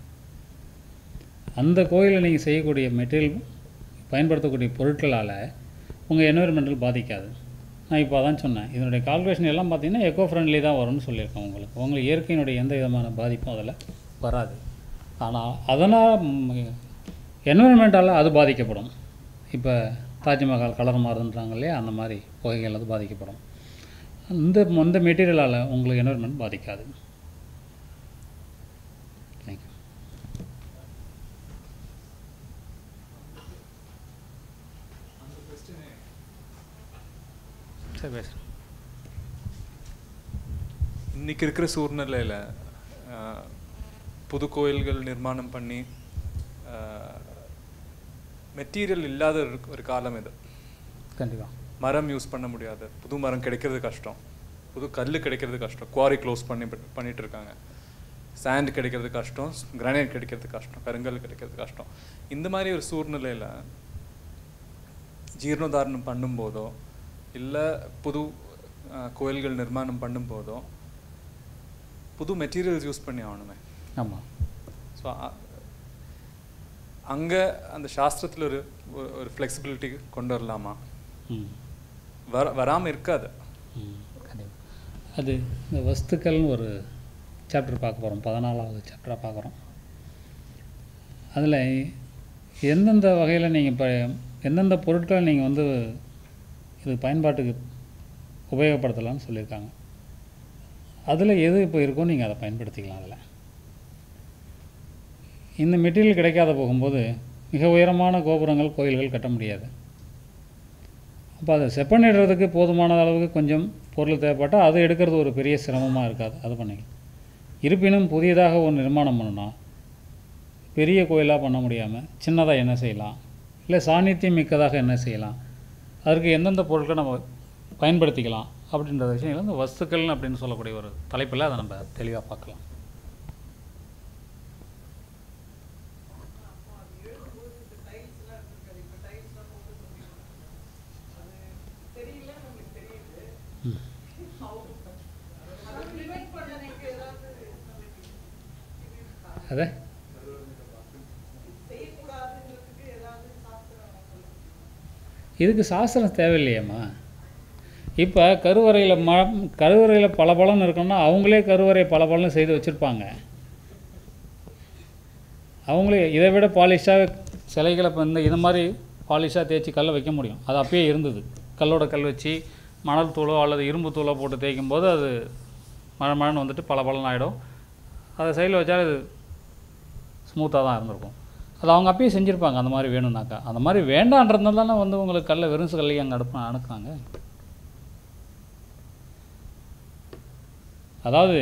அந்த கோயிலில் நீங்கள் செய்யக்கூடிய மெட்டீரியல் பயன்படுத்தக்கூடிய பொருட்களால் உங்கள் என்வரன்மெண்டல் பாதிக்காது நான் இப்போ அதான் சொன்னேன் இதனுடைய கால்குலேஷன் எல்லாம் பார்த்தீங்கன்னா எக்கோ ஃப்ரெண்ட்லி தான் வரும்னு சொல்லியிருக்கேன் உங்களுக்கு உங்களுக்கு இயற்கையினுடைய எந்த விதமான பாதிப்பும் அதில் வராது ஆனால் அதனால் என்வரன்மெண்ட்டால் அது பாதிக்கப்படும் இப்போ தாஜ்மஹால் கலர் மாறுதுன்றாங்க இல்லையா அந்த மாதிரி புகைகள் அது பாதிக்கப்படும் அந்த அந்த மெட்டீரியலால் உங்களுக்கு என்வரன்மெண்ட் பாதிக்காது தேங்க்யூ சரி பேசுகிறேன் இன்னைக்கு இருக்கிற சூழ்நிலையில் புது கோயில்கள் நிர்மாணம் பண்ணி மெட்டீரியல் இல்லாத ஒரு- ஒரு காலம் இது கண்டிப்பாக மரம் யூஸ் பண்ண முடியாது புது மரம் கிடைக்கிறது கஷ்டம் புது கல் கிடைக்கிறது கஷ்டம் குவாரி க்ளோஸ் பண்ணி பண்ணிட்டு இருக்காங்க சாண்ட் கிடைக்கிறது கஷ்டம் கிரானைட் கிடைக்கிறது கஷ்டம் கருங்கல் கிடைக்கிறது கஷ்டம் இந்த மாதிரி ஒரு சூழ்நிலையில் ஜீர்ணோதாரணம் பண்ணும்போதோ இல்லை புது அஹ், கோயில்கள் நிர்மாணம் பண்ணும்போதோ புது மெட்டீரியல்ஸ் யூஸ் பண்ணி ஆகணுமே ஆமாம் ஸோ அங்கே அந்த சாஸ்திரத்தில் ஒரு ஒரு- ஒரு ஃப்ளெக்சிபிலிட்டி கொண்டு வரலாமா ம் வர வராமல் இருக்காது ம் கண்டிப்பாக அது இந்த வஸ்துக்கள்னு ஒரு சாப்டர் பார்க்க போகிறோம் பதினாலாவது சாப்டராக பார்க்குறோம் அதில் எந்தெந்த வகையில் நீங்கள் இப்போ எந்தெந்த பொருட்களை நீங்கள் வந்து இது பயன்பாட்டுக்கு உபயோகப்படுத்தலாம்னு சொல்லியிருக்காங்க அதில் எது இப்போ இருக்கோ நீங்கள் அதை பயன்படுத்திக்கலாம் அதில் இந்த மெட்டீரியல் கிடைக்காத போகும்போது மிக உயரமான கோபுரங்கள் கோயில்கள் கட்ட முடியாது அப்போ அதை செப்பனிடுறதுக்கு போதுமான அளவுக்கு கொஞ்சம் பொருள் தேவைப்பட்டால் அது எடுக்கிறது ஒரு பெரிய சிரமமாக இருக்காது அது பண்ணிக்கலாம் இருப்பினும் புதியதாக ஒரு நிர்மாணம் பண்ணணும்னா பெரிய கோயிலாக பண்ண முடியாமல் சின்னதாக என்ன செய்யலாம் இல்லை சாநித்தியம் மிக்கதாக என்ன செய்யலாம் அதற்கு எந்தெந்த பொருட்களை நம்ம பயன்படுத்திக்கலாம் அப்படின்ற விஷயங்கள் இந்த வஸ்துக்கள் அப்படின்னு சொல்லக்கூடிய ஒரு தலைப்பில் அதை நம்ம தெளிவாக பார்க்கலாம் அதே இதுக்கு சாஸ்திரம் தேவையில்லையேம்மா இப்போ கருவறையில் ம கருவறையில் பல பலன் இருக்கணும்னா அவங்களே கருவறை பல பலன் செய்து வச்சுருப்பாங்க அவங்களே இதை விட பாலிஷாக சிலைகளை இப்போ இந்த இது மாதிரி பாலிஷாக தேய்ச்சி கல்லை வைக்க முடியும் அது அப்பயே இருந்தது கல்லோட கல் வச்சு மணல் தூளோ அல்லது இரும்பு தூளோ போட்டு தேய்க்கும் போது அது மழை மழைன்னு வந்துட்டு பல பலன் ஆகிடும் அதை சைடில் வச்சா அது ஸ்மூத்தாக தான் இருந்திருக்கும் அது அவங்க அப்பயே செஞ்சுருப்பாங்க அந்த மாதிரி வேணும்னாக்கா அந்த மாதிரி வேண்டான்றதுனால தானே வந்து உங்களுக்கு கல்லை வெறும் கல்லையும் அங்கே அடுப்பு அனுக்குனாங்க அதாவது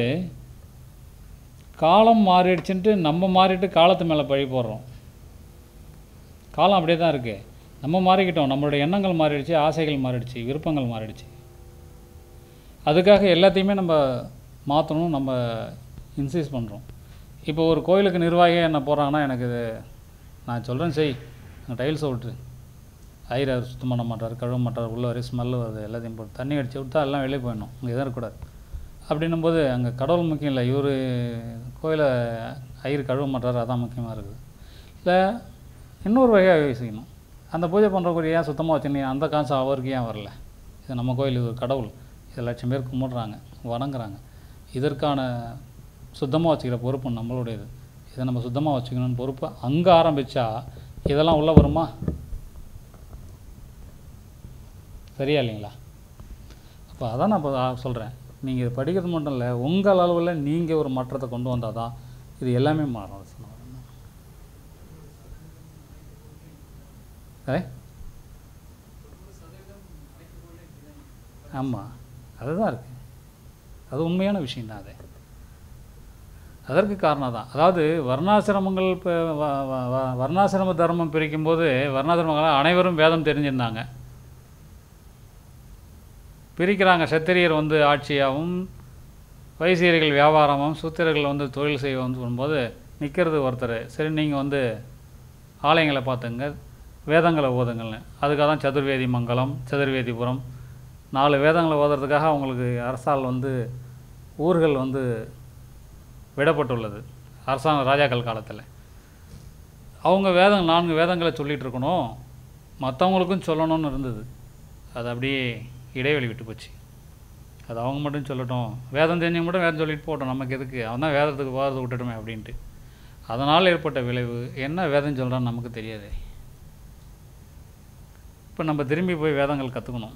காலம் மாறிடுச்சுன்ட்டு நம்ம மாறிட்டு காலத்து மேலே பழி போடுறோம் காலம் அப்படியே தான் இருக்குது நம்ம மாறிக்கிட்டோம் நம்மளுடைய எண்ணங்கள் மாறிடுச்சு ஆசைகள் மாறிடுச்சு விருப்பங்கள் மாறிடுச்சு அதுக்காக எல்லாத்தையுமே நம்ம மாற்றணும் நம்ம இன்சீஸ் பண்ணுறோம் இப்போ ஒரு கோயிலுக்கு நிர்வாகியாக என்ன போகிறாங்கன்னா எனக்கு இது நான் சொல்கிறேன் செய் டைல்ஸை விட்டுரு ஐயர் அவர் சுத்தம் பண்ண மாட்டார் கழுவ மாட்டார் உள்ள வரையும் ஸ்மெல்லு வருது எல்லாத்தையும் போட்டு தண்ணி அடிச்சு விட்டா எல்லாம் வெளியே போயிடணும் இங்கே எதுவும் இருக்கக்கூடாது அப்படின்னும் போது அங்கே கடவுள் முக்கியம் இல்லை இவர் கோயிலை ஐயர் கழுவ மாட்டார் அதான் முக்கியமாக இருக்குது இல்லை இன்னொரு வகையாக யோசிக்கணும் அந்த பூஜை பண்ணுறவங்க ஏன் சுத்தமாக வச்சுருந்தீங்க அந்த காசு அவருக்கு ஏன் வரல இது நம்ம கோயில் இது ஒரு கடவுள் இது லட்சம் பேர் கும்பிட்றாங்க வணங்குறாங்க இதற்கான சுத்தமாக வச்சுக்கிற பொறுப்பு நம்மளுடையது இதை நம்ம சுத்தமாக வச்சுக்கணும்னு பொறுப்பு அங்கே ஆரம்பித்தா இதெல்லாம் உள்ளே வருமா சரியா இல்லைங்களா அப்போ அதான் நான் இப்போ சொல்கிறேன் நீங்கள் இது படிக்கிறது மட்டும் இல்லை உங்கள் அளவில் நீங்கள் ஒரு மாற்றத்தை கொண்டு வந்தால் தான் இது எல்லாமே மாறும் அது சொல்ல வரேன் நான். ஏ ஆமாம் அதுதான் இருக்குது அது உண்மையான விஷயம்தான் அது அதற்கு காரணம் தான் அதாவது வர்ணாசிரமங்கள் இப்போ வ- வ- வ- வர்ணாசிரம தர்மம் பிரிக்கும்போது வர்ணாசிரமங்கள் அனைவரும் வேதம் தெரிஞ்சிருந்தாங்க பிரிக்கிறாங்க சத்திரியர் வந்து ஆட்சியாகவும் வைசியர்கள் வியாபாரமும் சூத்திரர்கள் வந்து தொழில் செய்வோம்னு சொல்லும்போது நிற்கிறது ஒருத்தர் சரி நீங்கள் வந்து ஆலயங்களை பார்த்துங்க வேதங்களை ஓதுங்கள்னு அதுக்காக தான் சதுர்வேதி மங்கலம் சதுர்வேதிபுரம் நாலு வேதங்களை ஓதுறதுக்காக அவங்களுக்கு அரசால் வந்து ஊர்கள் வந்து விடப்பட்டுள்ளது அரசாங்க ராஜாக்கள் காலத்தில் அவங்க வேதம் நான்கு வேதங்களை சொல்லிகிட்டு இருக்கணும் மற்றவங்களுக்கும் சொல்லணும்னு இருந்தது அது அப்படியே இடைவெளி விட்டு போச்சு அது அவங்க மட்டும் சொல்லட்டும் வேதம் தெரிஞ்சவங்க மட்டும் வேதம் சொல்லிட்டு போட்டோம் நமக்கு எதுக்கு அவன் தான் வேதத்துக்கு போகிறத விட்டுட்டுமே அப்படின்ட்டு அதனால் ஏற்பட்ட விளைவு என்ன வேதம் சொல்கிறான்னு நமக்கு தெரியாது இப்போ நம்ம திரும்பி போய் வேதங்கள் கற்றுக்கணும்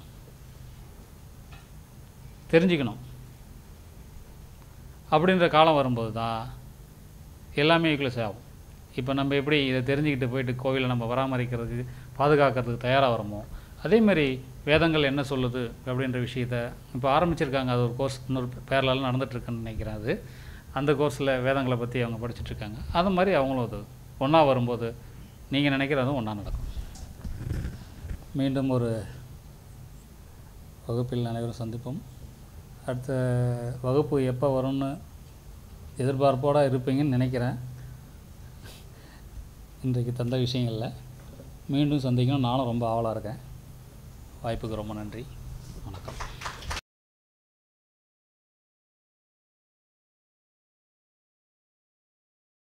தெரிஞ்சுக்கணும் அப்படின்ற காலம் வரும்போது தான் எல்லாமே ஈக்குவலஸ் ஆகும் இப்போ நம்ம எப்படி இதை தெரிஞ்சுக்கிட்டு போயிட்டு கோவிலை நம்ம பராமரிக்கிறதுக்கு பாதுகாக்கிறதுக்கு தயாராக வரமோ அதே மாதிரி வேதங்கள் என்ன சொல்லுது அப்படின்ற விஷயத்த இப்போ ஆரம்பிச்சிருக்காங்க அது ஒரு கோர்ஸ் இன்னொரு பேரலால் நடந்துகிட்ருக்குன்னு நினைக்கிறேன் அது அந்த கோர்ஸில் வேதங்களை பற்றி அவங்க படிச்சுட்டு இருக்காங்க அது மாதிரி அவங்களும் அது ஒன்றா வரும்போது நீங்கள் நினைக்கிறதும் ஒன்றா நடக்கும் மீண்டும் ஒரு வகுப்பில் அனைவரும் சந்திப்போம் அடுத்த வகுப்பு எப்போ வரும்னு எதிர்பார்ப்போடு இருப்பீங்கன்னு நினைக்கிறேன் இன்றைக்கு தந்த விஷயங்களில் மீண்டும் சந்திக்கணும் நானும் ரொம்ப ஆவலாக இருக்கேன் வாய்ப்புக்கு ரொம்ப நன்றி வணக்கம்